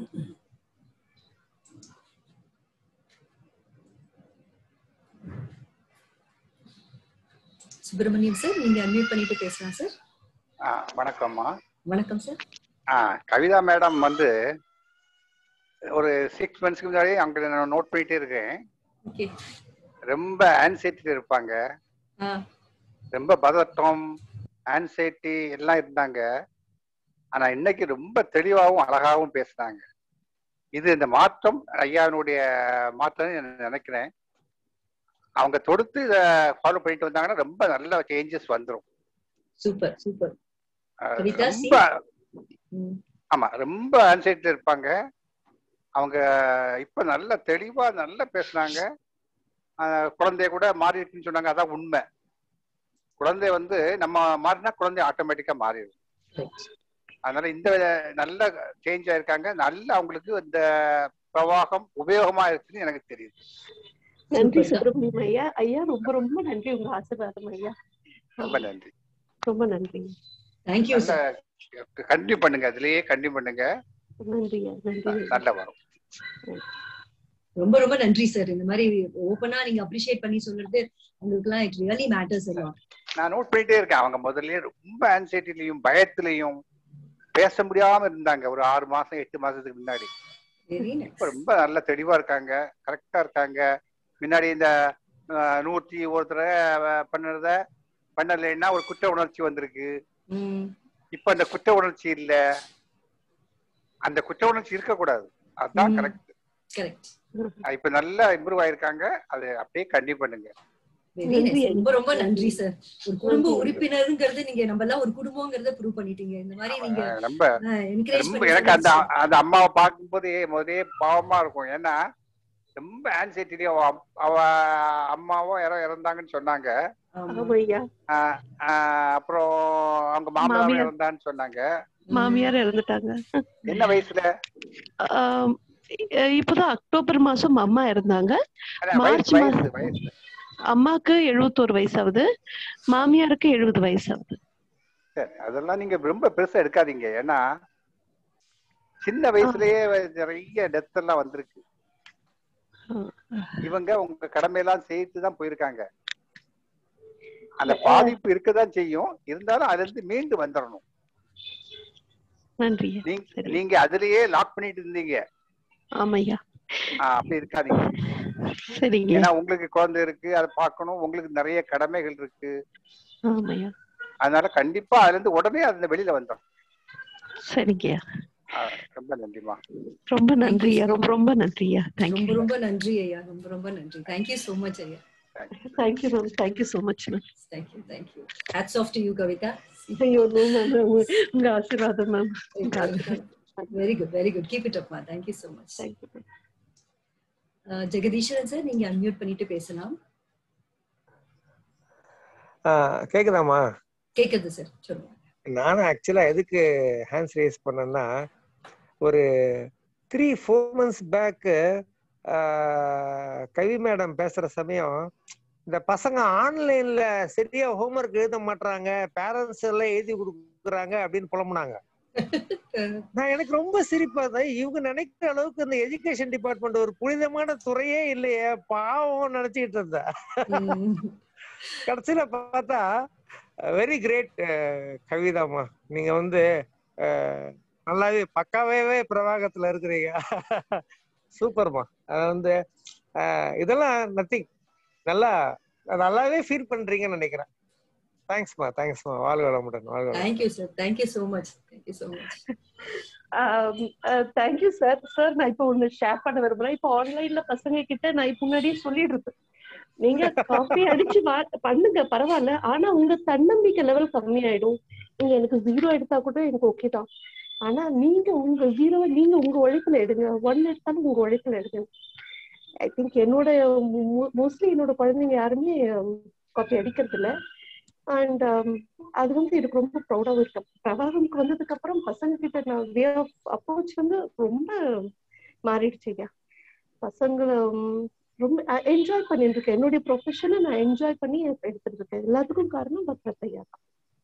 Subramaniam sir நீங்க அன்மியூட் பண்ணிட்டு பேசலாம் சார் ஆ, வணக்கம்மா வணக்கம் சார் ஆ கவிதா மேடம் வந்து ஒரு சிக்ஸ் மந்த்ஸ்க்கு முன்னாடி அங்க நான் நோட் பண்ணிட்டே இருக்கேன் ஓகே ரொம்ப ஆன்சைட்டி இருப்பாங்க ஆ ரொம்ப பதட்டம் ஆன்சைட்டி எல்லாம் இருந்தாங்க ஆனா இன்னைக்கு ரொம்ப தெளிவாகவும் அழகாகவும் பேசுனாங்க இது இந்த மாற்றம் ஐயாவினுடைய மாற்றம் நான் நினைக்கிறேன் அவங்க தொடுத்து இதை ஃபாலோ பண்ணிட்டு வந்தாங்கன்னா ரொம்ப நல்ல சேஞ்சஸ் வந்துடும் சூப்பர் சூப்பர் கவிதா சி ரொம்ப ஆமா ரொம்ப ஆன்சைட்டில் இருப்பாங்க அவங்க இப்ப நல்ல தெளிவா நல்லா பேசுனாங்க ஆஹ் குழந்தைய கூட மாறி இருக்குன்னு சொன்னாங்க அதான் உண்மை குழந்தை வந்து நம்ம மாறினா குழந்தை ஆட்டோமேட்டிக்கா மாறிடும் அதனால இந்த நல்ல சேஞ்ச் ஆயிருக்காங்க நல்ல அவங்களுக்கு இந்த பிரவாகம் உபயோகமா இருக்குன்னு எனக்கு தெரியுது நன்றி Super, sir. சுப்பிரமணியம் ஐயா ஐயா ரொம்ப ரொம்ப நன்றி உங்க ஆசீர்வாதம் ஐயா ரொம்ப நன்றி ரொம்ப நன்றி தேங்க்யூ நல்ல சார் கண்டினியூ பண்ணுங்க அதுலயே கண்டினியூ பண்ணுங்க நன்றி ஐயா நன்றி ஐயா. நல்ல வரும் ரொம்ப ரொம்ப நன்றி சார் இந்த மாதிரி ஓப்பனா நீங்க அப்ரிஷியேட் பண்ணி சொல்றது உங்களுக்கு எல்லாம் இட் ரியலி மேட்டர்ஸ் எல்லாம் நான் நோட் பண்ணிட்டே இருக்கேன் அவங்க முதல்லயே ரொம்ப ஆன்சைட்டிலையும் பயத்திலையும் பேச முடியாம இருந்தாங்க ஒரு ஆறு மாசம் எட்டு மாசத்துக்கு முன்னாடி வெரி இப்ப ரொம்ப நல்ல தெளிவா இருக்காங்க கரெக்டா இருக்காங்க முன்னாடி இந்த அஹ், நூற்றி ஒருத்தரை பண்ணத பண்ணலைன்னா ஒரு குற்ற உணர்ச்சி வந்திருக்கு இப்ப அந்த குற்ற உணர்ச்சி இல்ல அந்த குற்ற உணர்ச்சி இருக்கக்கூடாது அதுதான் ம். கரெக்ட் கரெக்ட் இப்ப நல்லா இம்ப்ரூவ் ஆயிருக்காங்க அது அப்படியே கண்டினியூ பண்ணுங்க வெரி நன்றி நைஸ் ஐயா. ரொம்ப ரொம்ப நன்றி சார் ஒரு குடும்ப நன்றி. உறுப்பினருங்கிறது நீங்க நம்ம எல்லாம் ஒரு குடும்பங்கிறத ப்ரூவ் பண்ணிட்டீங்க இந்த மாதிரி நீங்க அஹ் ரொம்ப என்கரேஜ் ரொம்ப பண்ணி எனக்கு அந்த சொன்னது அந்த அம்மாவை பார்க்கும்போது முதலே பாவமா இருக்கும் ஏன்னா ரொம்ப ஆன்சைட்டி அவ அவ அம்மாவும் யாரோ இறந்தாங்கன்னு சொன்னாங்க ஆமா. ஆமா ஐயா ஆஹ் ஆஹ் அப்புறம் அவங்க மாமனாரும் மாமியார். இறந்தான்னு சொன்னாங்க மாமியார் இறந்துட்டாங்க என்ன வயசுல ஆம், இ- இப்பதான் அக்டோபர் மாசம் அம்மா இருந்தாங்க அதான் மார்ச் வயசு வயசு மாசம் வயசு அம்மாக்கு எழுபத்தோரு வயசாகுது மாமியாருக்கு எழுபது வயசாகுது சரி அதெல்லாம் நீங்க ரொம்ப பெருசா எடுக்காதீங்க ஏன்னா சின்ன வயசுலயே நிறைய டெத் எல்லாம் வந்திருக்கு இவங்க உங்க கடமையெல்லாம் செய்து தான் போயிருக்காங்க அந்த பாதிப்பு இருக்கதான் செய்யும் இருந்தாலும் அதுல இருந்து மீண்டு வந்துடணும் நன்றி நீங்க சரி நீங்க அதுலயே லாக் பண்ணிட்டு இருந்தீங்க ஆமையா ஆஹ் அப்படி இருக்காதீங்க சரிங்க ஏன்னா உங்களுக்கு குழந்தை இருக்கு அதை பார்க்கணும் உங்களுக்கு நிறைய கடமைகள் இருக்கு ஆமையா அதனால கண்டிப்பா அதுல இருந்து உடனே அதுல வெளியில வந்துடும் சரிங்கய்யா ஆஹ் ரொம்ப நன்றிமா ரொம்ப நன்றியா ரொம்ப ரொம்ப நன்றியா ரொம்ப தேங்க்யூ ரொம்ப நன்றி ஐயா ரொம்ப ரொம்ப நன்றி தேங்க்யூ சோ மச் ஐயா thank you ma'am thank you so much ma'am thank you thank you hats off to you Kavitha ஐயோ நோ மேம் உங்க ஆசீர்வாதம் மேம் உங்க ஆசீர்வாதம் very good very good keep it அப்மா thank you so much thank you ma'am Jagadeeswaran sir நீங்க அன்மியூட் பண்ணிட்டு பேசலாம் ஆஹ் கேக்குதாம்மா கேக்குது சார் சொல்லுங்க நானும் ஆக்சுவலா எதுக்கு ஹேண்ட்ஸ் ரேஸ் பண்ணேன்னா ஒரு three four months back Kavi madam பேசுற சமயம் இந்த பசங்க ஆன்லைன்ல சரியா ஹோம்ஒர்க் எழுத மாட்றாங்க பேரண்ட்ஸ் எல்லாம் எழுதி கொடுக்குறாங்க அப்படின்னு புலம்புனாங்க நான் எனக்கு ரொம்ப சிரிப்பா இருந்தது இவங்க நினைக்கிற அளவுக்கு இந்த எஜுகேஷன் டிபார்ட்மெண்ட் ஒரு புனிதமான துறையே இல்லையே பாவம் நினைச்சுக்கிட்டு இருந்தேன் உம் கடைசியில பார்த்தா வெரி கிரேட் கவிதாமா நீங்க வந்து அஹ், நல்லாவே பக்காவே பிரவாகத்துல இருக்கிறீங்க சூப்பர்மா அது வந்து அஹ், இதெல்லாம் நத்திங் நல்லா நல்லாவே ஃபீல் பண்றீங்கன்னு நினைக்கிறேன் தேங்க்ஸ்மா தேங்க்ஸ்மா வாழ்க வளமுடன் வாழ்க வளமுடன் thank you sir thank you so much thank you so much thank you sir sir நான் இப்போ ஒண்ணு ஷேர் பண்ண விரும்புறேன் இப்போ ஆன்லைன்ல பசங்க கிட்ட நான் இப்போ முன்னாடியே சொல்லிடுறது நீங்க காப்பி அடிச்சு வா- பண்ணுங்க பரவாயில்ல ஆனா உங்க தன்னம்பிக்கை லெவல் கம்மியாயிடும் நீங்க எனக்கு ஜீரோ எடுத்தா கூட எனக்கு ஓகே தான் ஆனா நீங்க உங்க ஜீரோவை நீங்க உங்க உழைப்புல எடுங்க ஒன் எடுத்தாலும் உங்க உழைப்புல எடுங்க ஐ திங்க் என்னோட மோஸ்ட்லி என்னோட குழந்தைங்க யாருமே காப்பி அடிக்கிறது இல்ல அண்ட் அது வந்து எனக்கு ரொம்ப ப்ரௌடாகவும் இருக்கு பிரபாகம்க்கு வந்ததுக்கு அப்புறம் பசங்க கிட்ட நான் வே ஆஃப் அப்ரோச் வந்து ரொம்ப மாறிடுச்சு ஐயா பசங்களை உம், ரொம்ப என்ஜாய் பண்ணிட்டு இருக்கேன் என்னுடைய ப்ரொஃபஷனை நான் என்ஜாய் பண்ணி எடுத்துட்டு இருக்கேன் எல்லாத்துக்கும் காரணம் பத்ரத் ஐயா தான்.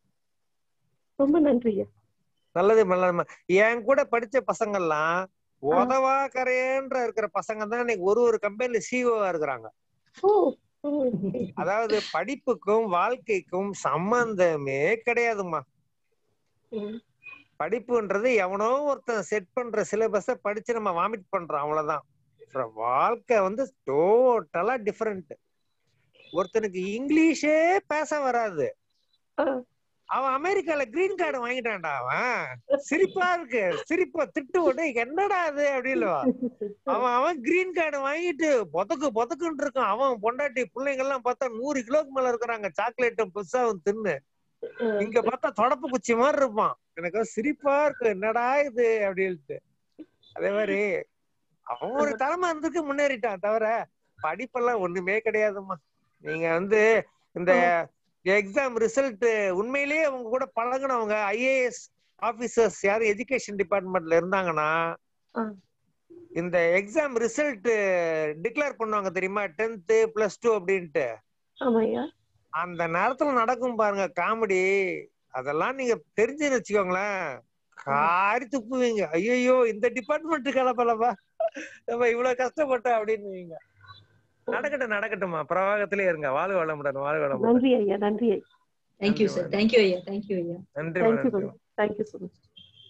ரொம்ப நன்றி ஐயா நல்லது நல்லதுமா என் கூட படிச்ச பசங்கெல்லாம் உதவா கரையன்ற இருக்கிற பசங்க தான் இன்னைக்கு ஒரு ஒரு கம்பெனில சிஓவா இருக்கிறாங்க ஓ ஓ, okay. அதாவது படிப்புக்கும் வாழ்க்கைக்கும் சம்பந்தமே கிடையாதும்மா ம், படிப்புன்றது எவனோ ஒருத்தன் செட் பண்ற சிலபஸ படிச்சு நம்ம வாமிட் பண்றோம் அவ்வளவுதான் அப்புறம் வாழ்க்கை வந்து டோட்டலா டிஃபரெண்ட் ஒருத்தனுக்கு இங்கிலீஷே பேச வராது ஆ. அவன் அமெரிக்கால கிரீன் கார்டு வாங்கிட்டான்டா அவன் சிரிப்பா இருக்கு சிரிப்பா திட்டு விட்டு என்னடா அது அப்படின்னு அவன் அவன் கிரீன் கார்டு வாங்கிட்டு பொதக்கு பொதக்குன்னு இருக்கான் அவன் பொண்டாட்டி பிள்ளைங்க எல்லாம் பார்த்தா நூறு கிலோக்கு மேல இருக்கிறாங்க சாக்லேட்டும் புதுசாவும் தின்னு இங்க பார்த்தா தொடப்பு குச்சி மாதிரி இருப்பான் எனக்கு சிரிப்பா இருக்கு என்னடா இது அப்படின்ட்டு அதே மாதிரி அவன் ஒரு தலைமை இருந்துக்கு முன்னேறிட்டான் தவிர படிப்பெல்லாம் ஒண்ணுமே கிடையாதும்மா நீங்க வந்து இந்த எக்ஸாம் ரிசல்ட் உண்மையிலேயே அவங்க கூட பழகுனவங்க ஐஏஎஸ் ஆபீசர்ஸ் யாரும் எஜுகேஷன் டிபார்ட்மெண்ட்ல இருந்தாங்கன்னா ஆ. இந்த எக்ஸாம் ரிசல்ட் டிக்ளேர் பண்ணுவாங்க தெரியுமா டென்த்து பிளஸ் டூ அப்படின்ட்டு ஆமாய்யா அந்த நேரத்துல நடக்கும் பாருங்க காமெடி அதெல்லாம் நீங்க தெரிஞ்சுன்னு வச்சுக்கோங்களேன் காரி துப்புவீங்க ஐயோ இந்த டிபார்ட்மெண்ட் கிளப்பலப்பா நம்ம இவ்வளவு கஷ்டப்பட்டோம் அப்படின்னு நடக்கட்டும் நடக்கட்டும்மா பிரவாகத்திலே இருங்க வாழ்க வளமுடன் வாழ்க வளமுடன் நன்றி ஐயா நன்றி ஐயா தேங்க்யூ சார் தேங்க்யூ ஐயா தேங்க்யூ ஐயா நன்றி தேங்க்யூ நன்றி thank you so much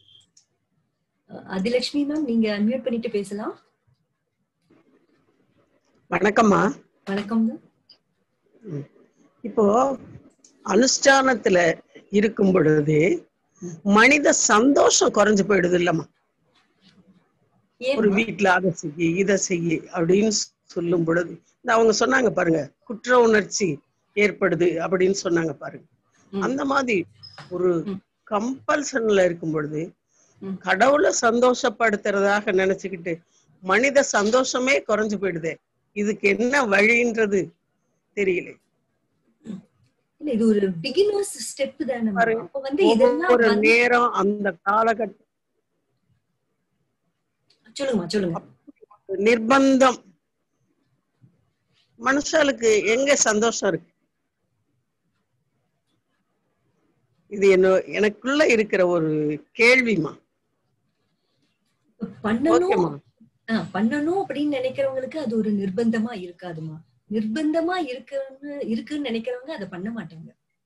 Adhilakshmi ma'am நீங்க அன்மியூட் பண்ணிட்டு பேசலாம் வணக்கம்மா வணக்கம் மேம் இப்போ அனுஷ்டானத்துல இருக்கும் பொழுது மனித சந்தோஷம் குறைஞ்சு போயிடுது இல்லம்மா ஒரு ஏன் வீட்டுல அதை செய்ய இதை செய்ய அப்படின்னு சொல்லும் பொழுது இந்த அவங்க சொன்னாங்க பாருங்க குற்ற உணர்ச்சி ஏற்படுது அப்படின்னு சொன்னாங்க பாருங்க ம். அந்த மாதிரி ஒரு ம். கம்பல்சன்ல இருக்கும் பொழுது ம். கடவுளை சந்தோஷப்படுத்துறதாக நினைச்சுக்கிட்டு மனித சந்தோஷமே குறைஞ்சு போயிடுதே இதுக்கு என்ன வழின்றது தெரியல இல்ல இது ஒரு பிகினர்ஸ் ஸ்டெப் தானே பாருங்க. அப்ப வந்து இதெல்லாம் ஒவ்வொரு வந்து- நேரம் அந்த காலகட்ட சொல்லுங்கம்மா சொல்லுங்க நிர்பந்தம் மனுஷாளுக்கு எங்க சந்தோஷம் இருக்கு இது என்ன எனக்குள்ள இருக்கிற ஒரு கேள்விமா பண்ணணும் ஓகேமா ஆ, பண்ணணும் அப்படின்னு நினைக்கிறவங்களுக்கு அது ஒரு நிர்பந்தமா இருக்காதுமா நிர்பந்தமா இருக்குன்னு இருக்குன்னு நினைக்கிறவங்க அதை பண்ண மாட்டாங்க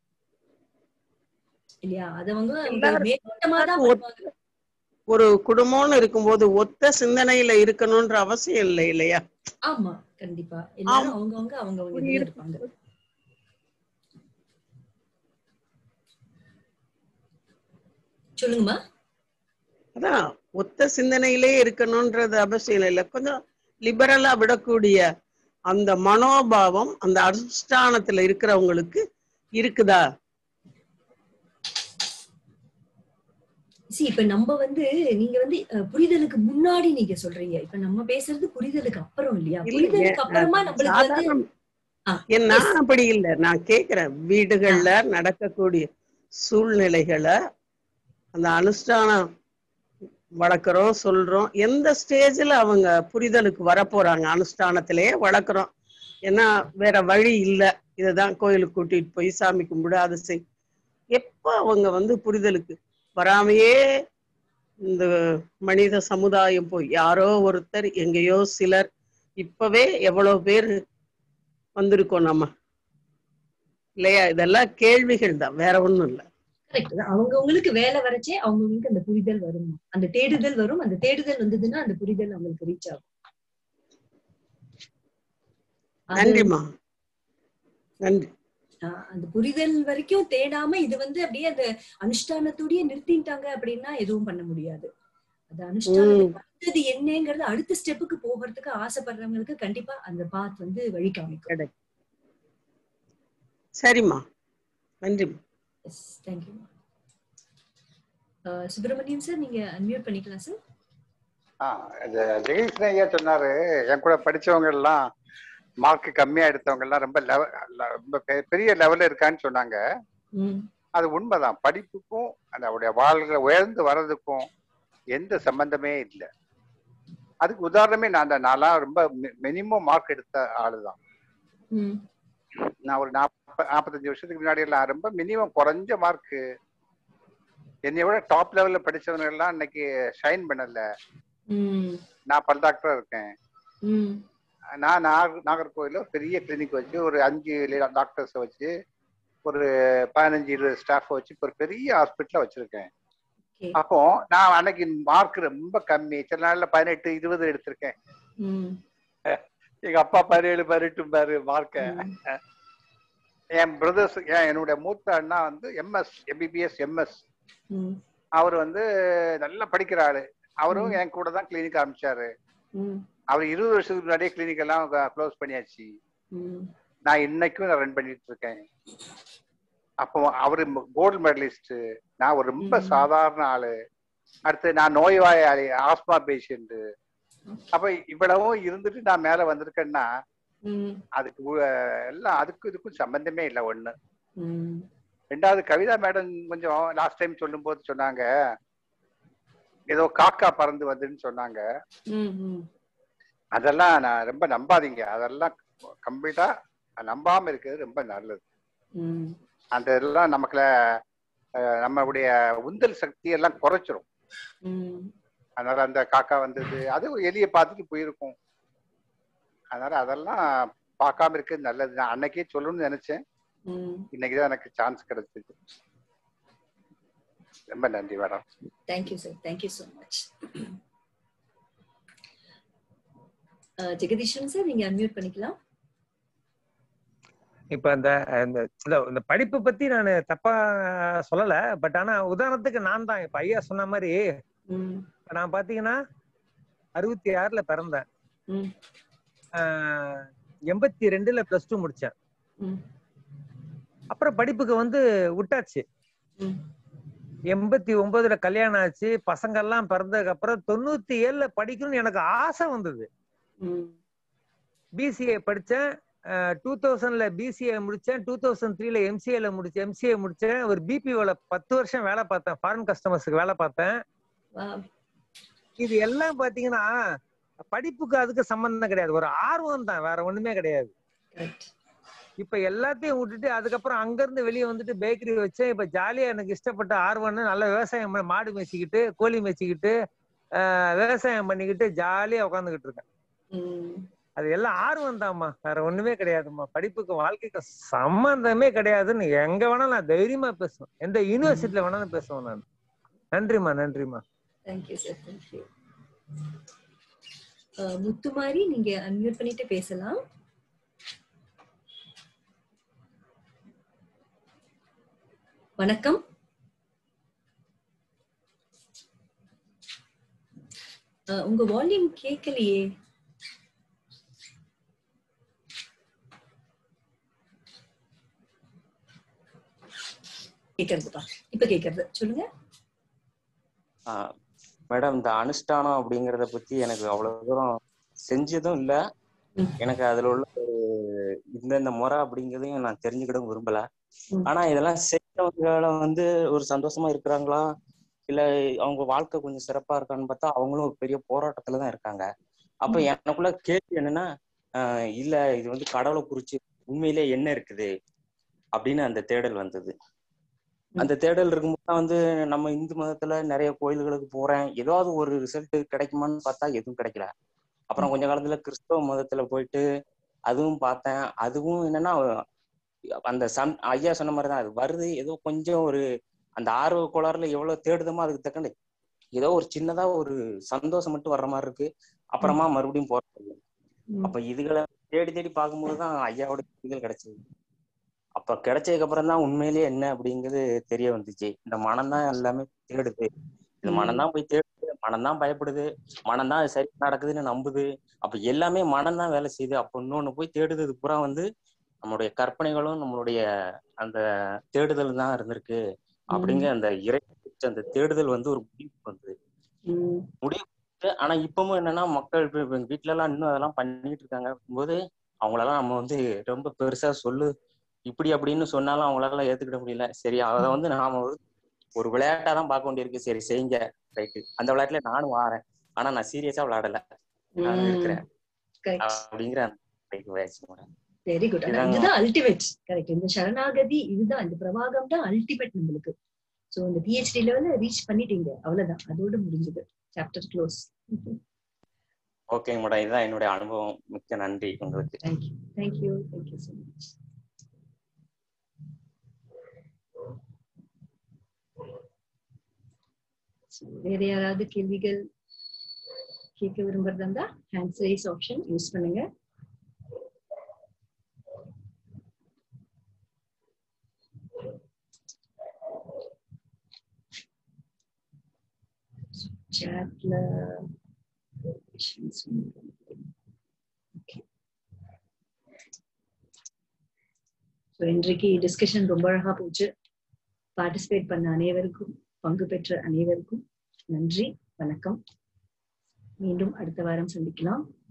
இல்லையா அது அவங்க அவங்க எல்லாரும் மேலோட்டமா தான் எல்லாரும் பண்ணுவாங்க ஒரு குடும்பம்னு இருக்கும்போது ஒத்த சிந்தனையில இருக்கணும்ன்ற அவசியம் இல்லை இல்லையா ஆமா கண்டிப்பா எல்லாரும் ஆமா. அவங்கவங்க அவங்கவங்க அப்படி இதுல இருக்கும். இருப்பாங்க சொல்லுங்கம்மா அதான் ஒத்த சிந்தனையிலே இருக்கணும்ன்றது அவசியம் இல்லை கொஞ்சம் லிபரலா விடக்கூடிய அந்த மனோபாவம் அந்த அனுஷ்டானத்துல இருக்கிறவங்களுக்கு இருக்குதா சி இப்ப நம்ம வந்து நீங்க வந்து அஹ், புரிதலுக்கு முன்னாடி நீங்க சொல்றீங்க இப்ப நம்ம பேசுறது புரிதலுக்கு அப்புறம் இல்லையா இல்லைங்க, புரிதலுக்கு அப்புறமா நம்மளுக்கு வந்து சாதாரண ஆ, ஏன் yes. நான் அப்படி இல்லை நான் கேக்குறேன் வீடுகள்ல நடக்கக்கூடிய சூழ்நிலைகளை அந்த அனுஷ்டானம் வளர்க்குறோம் சொல்றோம் எந்த ஸ்டேஜ்ல அவங்க புரிதலுக்கு வரப்போறாங்க அனுஷ்டானத்திலேயே வளர்க்குறோம் ஏன்னா வேற வழி இல்லை இதுதான் கோயிலுக்கு கூட்டிட்டு போய் சாமி கும்பிடு அதை செய் எப்போ அவங்க வந்து புரிதலுக்கு வராமையே இந்த மனித சமுதாயம் போய் யாரோ ஒருத்தர் எங்கேயோ சிலர் இப்பவே எவ்வளவு பேர் வந்திருக்கோம் நம்ம இல்லையா இதெல்லாம் கேள்விகள் தான் வேற ஒண்ணும் இல்ல கரெக்ட் அவங்கவுங்களுக்கு வேலை வரைச்சே அவங்கவுங்களுக்கு அந்த புரிதல் வரும் அந்த தேடுதல் வரும் அந்த தேடுதல் வந்ததுன்னா அந்த புரிதல் அவங்களுக்கு ரீச் ஆகும் அது- நன்றிம்மா நன்றி ஆஹ் அந்த புரிதல் வரைக்கும் தேடாம இது வந்து அப்படியே அந்த அனுஷ்டானத்தோடயே நிறுத்திட்டாங்க அப்படின்னா எதுவும் பண்ண முடியாது அது அனுஷ்டானத்துக்கு அடுத்தது என்னங்கிறது அடுத்த ஸ்டெப்புக்கு போகிறதுக்கு ஆசைப்படுறவங்களுக்கு கண்டிப்பா அந்த பாத் வந்து வழி காமிக்கும் கிடைக்கும் சரிம்மா நன்றி எஸ் தேங்க்யூ சுப்பிரமணியம் சார் நீங்க அன்மியூட் பண்ணிக்கலாம் சார் ஆ இது ஜெகதீஷன் ஐயா சொன்னாரு என் கூட படிச்சவங்க எல்லாம் மார்க் கம்மியா எடுத்தவங்க எல்லாம் ரொம்ப லெவ ரொம்ப பெ- பெரிய லெவல்ல இருக்கான்னு சொன்னாங்க ம் அது உண்மைதான் படிப்புக்கும் அந்த அவருடைய வாழ்க்கை உயர்ந்து வர்றதுக்கும் எந்த சம்பந்தமே இல்லை அதுக்கு உதாரணமே நான் தான் நான்லாம் ரொம்ப மினிமம் மார்க் எடுத்த ஆளுதான் ம் நான் ஒரு நாற்ப நாற்பத்தஞ்சு வருஷத்துக்கு முன்னாடி எல்லாம் ரொம்ப மினிமம் குறைஞ்ச மார்க் என்னை விட டாப் லெவல்ல படிச்சவங்க எல்லாம் இன்னைக்கு ஷைன் பண்ணல ம் நான் பல் டாக்டரா இருக்கேன் ம் நான் நாகர் நாகர்கோவில்ல ஒரு பெரிய கிளினிக் வச்சு ஒரு அஞ்சு டாக்டர்ஸை வச்சு ஒரு பதினஞ்சு இருபது ஸ்டாஃப் வச்சு இப்போ ஒரு பெரிய ஹாஸ்பிட்டல வச்சிருக்கேன் ஓகே அப்போ நான் அன்னைக்கு மார்க் ரொம்ப கம்மி சில நாள்ல பதினெட்டு இருபது எடுத்திருக்கேன் ம் எங்க அப்பா பதினேழு பதினெட்டு பாரு மார்க்க ம். என் பிரதர்ஸ் ஏன் என்னுடைய மூத்த அண்ணா வந்து எம்எஸ் எம்பிபிஎஸ் எம்எஸ் ம் அவர் வந்து நல்லா படிக்கிற ஆளு அவரும் ம். என் கூட தான் கிளினிக் ஆரம்பிச்சாரு ம் அவர் இருபது வருஷத்துக்கு முன்னாடியே கிளினிக் எல்லாம் க்ளோஸ் பண்ணியாச்சு ம் நான் இன்னைக்கும் நான் ரன் பண்ணிட்டு இருக்கேன் அப்போ அவரு கோல்டு மெடலிஸ்ட் நான் ஒரு ரொம்ப ம். சாதாரண ஆளு அடுத்து நான் நோய்வாயாளி ஆஸ்மா பேஷண்ட் அப்ப இவ்வளவும் இருந்துட்டு நான் மேல வந்திருக்கேன்னா ம் அதுக்கு உ- எல்லாம் அதுக்கும் இதுக்கும் சம்பந்தமே இல்லை ஒண்ணு ம் ரெண்டாவது கவிதா மேடம் கொஞ்சம் லாஸ்ட் டைம் சொல்லும்போது சொன்னாங்க ஏதோ காக்கா பறந்து வந்துன்னு சொன்னாங்க ம் ம் அதெல்லாம் நான் ரொம்ப நம்பாதீங்க அதெல்லாம் கம்ப்ளீட்டா நம்பாம இருக்கிறது ரொம்ப நல்லது ம் அந்த இதெல்லாம் நமக்குல அஹ், நம்மளுடைய உந்தல் சக்தி எல்லாம் குறைச்சிரும் ம் அதனால அந்த காக்கா வந்தது அது ஒரு எலியை பார்த்துட்டு போயிருக்கும் அதனால அதெல்லாம் பார்க்காம இருக்கிறது நல்லது நான் அன்னைக்கே சொல்லணும்னு நினைச்சேன் ம் இன்னைக்குதான் எனக்கு சான்ஸ் கிடைச்சது ரொம்ப நன்றி madam thank you sir thank you so much Jagadeesan sir நீங்க அன்மியூட் பண்ணிக்கலாம் இப்ப அந்த இந்த இந்த- இந்த படிப்பு பத்தி நான் தப்பா சொல்லல பட் ஆனா உதாரணத்துக்கு நான் தான் இப்ப ஐயா சொன்ன மாதிரி ம் இப்ப நான் பாத்தீங்கன்னா அறுபத்தி ஆறுல பிறந்தேன் ம் ஆஹ் எண்பத்தி ரெண்டுல பிளஸ் டூ முடிச்சேன் ம் அப்புறம் படிப்புக்கு வந்து விட்டாச்சு ம். எண்பத்தி ஒன்பதுல கல்யாணம் ஆச்சு பசங்க எல்லாம் பிறந்ததுக்கு அப்புறம் தொண்ணூத்தி ஏழுல படிக்கணும்னு எனக்கு ஆசை வந்தது ம். பிசிஏ படிச்சேன் டூ தௌசண்ட்ல பிசிஏ முடிச்சேன் டூ தௌசண்ட் த்ரீல எம்சிஏல முடிச்சேன் எம்சிஏ முடிச்சேன் ஒரு பிபிஓல பத்து வருஷம் வேலை பார்த்தேன் ஃபாரின் கஸ்டமர்ஸ்க்கு வேலை பார்த்தேன் Wow. இது எல்லாம் பாத்தீங்கன்னா படிப்புக்கு அதுக்கு சம்பந்தம் கிடையாது ஒரு ஆர்வம் தான் வேற ஒண்ணுமே கிடையாது Correct. இப்ப எல்லாத்தையும் விட்டுட்டு அதுக்கப்புறம் அங்க இருந்து வெளியே வந்துட்டு பேக்கரி வச்சேன் இப்ப ஜாலியா எனக்கு இஷ்டப்பட்ட ஆர்வம்னு நல்ல விவசாயம் பண்ணி- மாடு மேய்ச்சிக்கிட்டு கோழி மேய்ச்சிக்கிட்டு ஆஹ் விவசாயம் பண்ணிக்கிட்டு ஜாலியா உட்காந்துக்கிட்டு இருக்கேன் ம். அது எல்லாம் ஆர்வம் தான்மா வேற ஒண்ணுமே கிடையாதும்மா படிப்புக்கு வாழ்க்கைக்கு சம்பந்தமே கிடையாதுன்னு எங்க வேணாலும் நான் தைரியமா பேசுவேன் எந்த யூனிவர்சிட்டியில வேணாலும் பேசுவேன் நான் நன்றிம்மா நன்றிம்மா Thank you, sir. Thank you. அஹ், முத்துமாரி நீங்க அன்மியூட் பண்ணிட்டு பேசலாம் வணக்கம் அஹ், உங்க வால்யூம் கேட்கலையே கேக்குறதுப்பா இப்ப கேக்குறது சொல்லுங்க மேடம் இந்த அனுஷ்டானம் அப்படிங்கறத பத்தி எனக்கு அவ்வளவு தூரம் செஞ்சதும் இல்ல ம். எனக்கு அதுல உள்ள ஒரு இந்தந்த முறை அப்படிங்கறதையும் நான் தெரிஞ்சுக்கிடவும் விரும்பல ம். ஆனா இதெல்லாம் செய்யறவங்கள வந்து ஒரு சந்தோஷமா இருக்கிறாங்களா இல்ல அவங்க வாழ்க்கை கொஞ்சம் சிறப்பா இருக்கான்னு பார்த்தா அவங்களும் ஒரு பெரிய போராட்டத்துல தான் இருக்காங்க அப்ப எனக்குள்ள கேள்வி என்னன்னா ஆஹ் இல்ல இது வந்து கடவுளை குறிச்சு உண்மையிலே என்ன இருக்குது அப்படின்னு அந்த தேடல் வந்தது அந்த தேடல் இருக்கும்போது தான் வந்து நம்ம இந்து மதத்துல நிறைய கோயில்களுக்கு போறேன் ஏதாவது ஒரு ரிசல்ட் கிடைக்குமான்னு பார்த்தா எதுவும் கிடைக்கல அப்புறம் கொஞ்ச காலத்துல கிறிஸ்தவ மதத்துல போயிட்டு அதுவும் பார்த்தேன் அதுவும் என்னன்னா அந்த சம் ஐயா சொன்ன மாதிரி தான் அது வருது ஏதோ கொஞ்சம் ஒரு அந்த ஆர்வ கோளாறுல எவ்வளவு தேடுதமோ அதுக்கு தக்கன ஏதோ ஒரு சின்னதா ஒரு சந்தோஷம் மட்டும் வர்ற மாதிரி இருக்கு அப்புறமா மறுபடியும் போறது அப்ப இதுகளை தேடி தேடி பார்க்கும்போது தான் ஐயாவோட இதுகள் கிடைச்சது அப்ப கிடைச்சதுக்கு அப்புறம் தான் உண்மையிலேயே என்ன அப்படிங்கிறது தெரிய வந்துச்சு இந்த மனம் தான் எல்லாமே தேடுது இந்த மனம் தான் போய் தேடுது மனம் தான் பயப்படுது மனம் தான் சரி நடக்குதுன்னு நம்புது அப்ப எல்லாமே மனம் தான் வேலை செய்யுது அப்ப இன்னொன்னு போய் தேடுது பூரா வந்து நம்மளுடைய கற்பனைகளும் நம்மளுடைய அந்த தேடுதல் தான் இருந்திருக்கு அப்படிங்கிற அந்த இறை அந்த தேடுதல் வந்து ஒரு முடிவுக்கு வந்தது ம். முடிவு ஆனா இப்பவும் என்னன்னா மக்கள் இப்ப இப்ப எங்க வீட்ல எல்லாம் இன்னும் அதெல்லாம் பண்ணிட்டு இருக்காங்க போது அவங்களெல்லாம் நம்ம வந்து ரொம்ப பெருசா சொல்லு இப்படி அப்படின்னு சொன்னாலும் அவங்களால ஏத்துக்கிட முடியல சரி அதை வந்து நாம ஒரு- ஒரு விளையாட்டா தான் பார்க்க வேண்டியிருக்கு சரி செய்யுங்க ரைட்டு அந்த விளையாட்டுல நானும் வாரேன் ஆனா நான் சீரியஸா விளையாடல நான் ம். இருக்கிறேன் Correct. அப்படிங்கிற அந்த நிலைக்கு வயசு மேடம் வெரி குட் இதாங்க. இதுதான் அல்டிமேட் கரெக்ட் இந்த சரணாகதி இதுதான் இந்த பிரவாகம் தான் அல்டிமேட் நம்மளுக்கு சோ இந்த பிஹெச்டி லெவல்ல ரீச் பண்ணிட்டீங்க அவ்வளவுதான் அதோட முடிஞ்சது சாப்டர் க்ளோஸ் ஓகே மேடம் இதுதான் என்னுடைய அனுபவம் மிக்க நன்றி உங்களுக்கு thank you thank you thank you so much வேற யாராவது கேள்விகள் கேட்க விரும்புறதா இருந்தா ஹேண்ட்ஸ் ரைஸ் ஆப்ஷன் யூஸ் பண்ணுங்க chatல questions ஓகே ஸோ இன்றைக்கு டிஸ்கஷன் ரொம்ப அழகா போச்சு பார்ட்டிசிபேட் பண்ண அனைவருக்கும் பங்கு பெற்ற அனைவருக்கும் நன்றி வணக்கம் மீண்டும் அடுத்த வாரம் சந்திக்கலாம்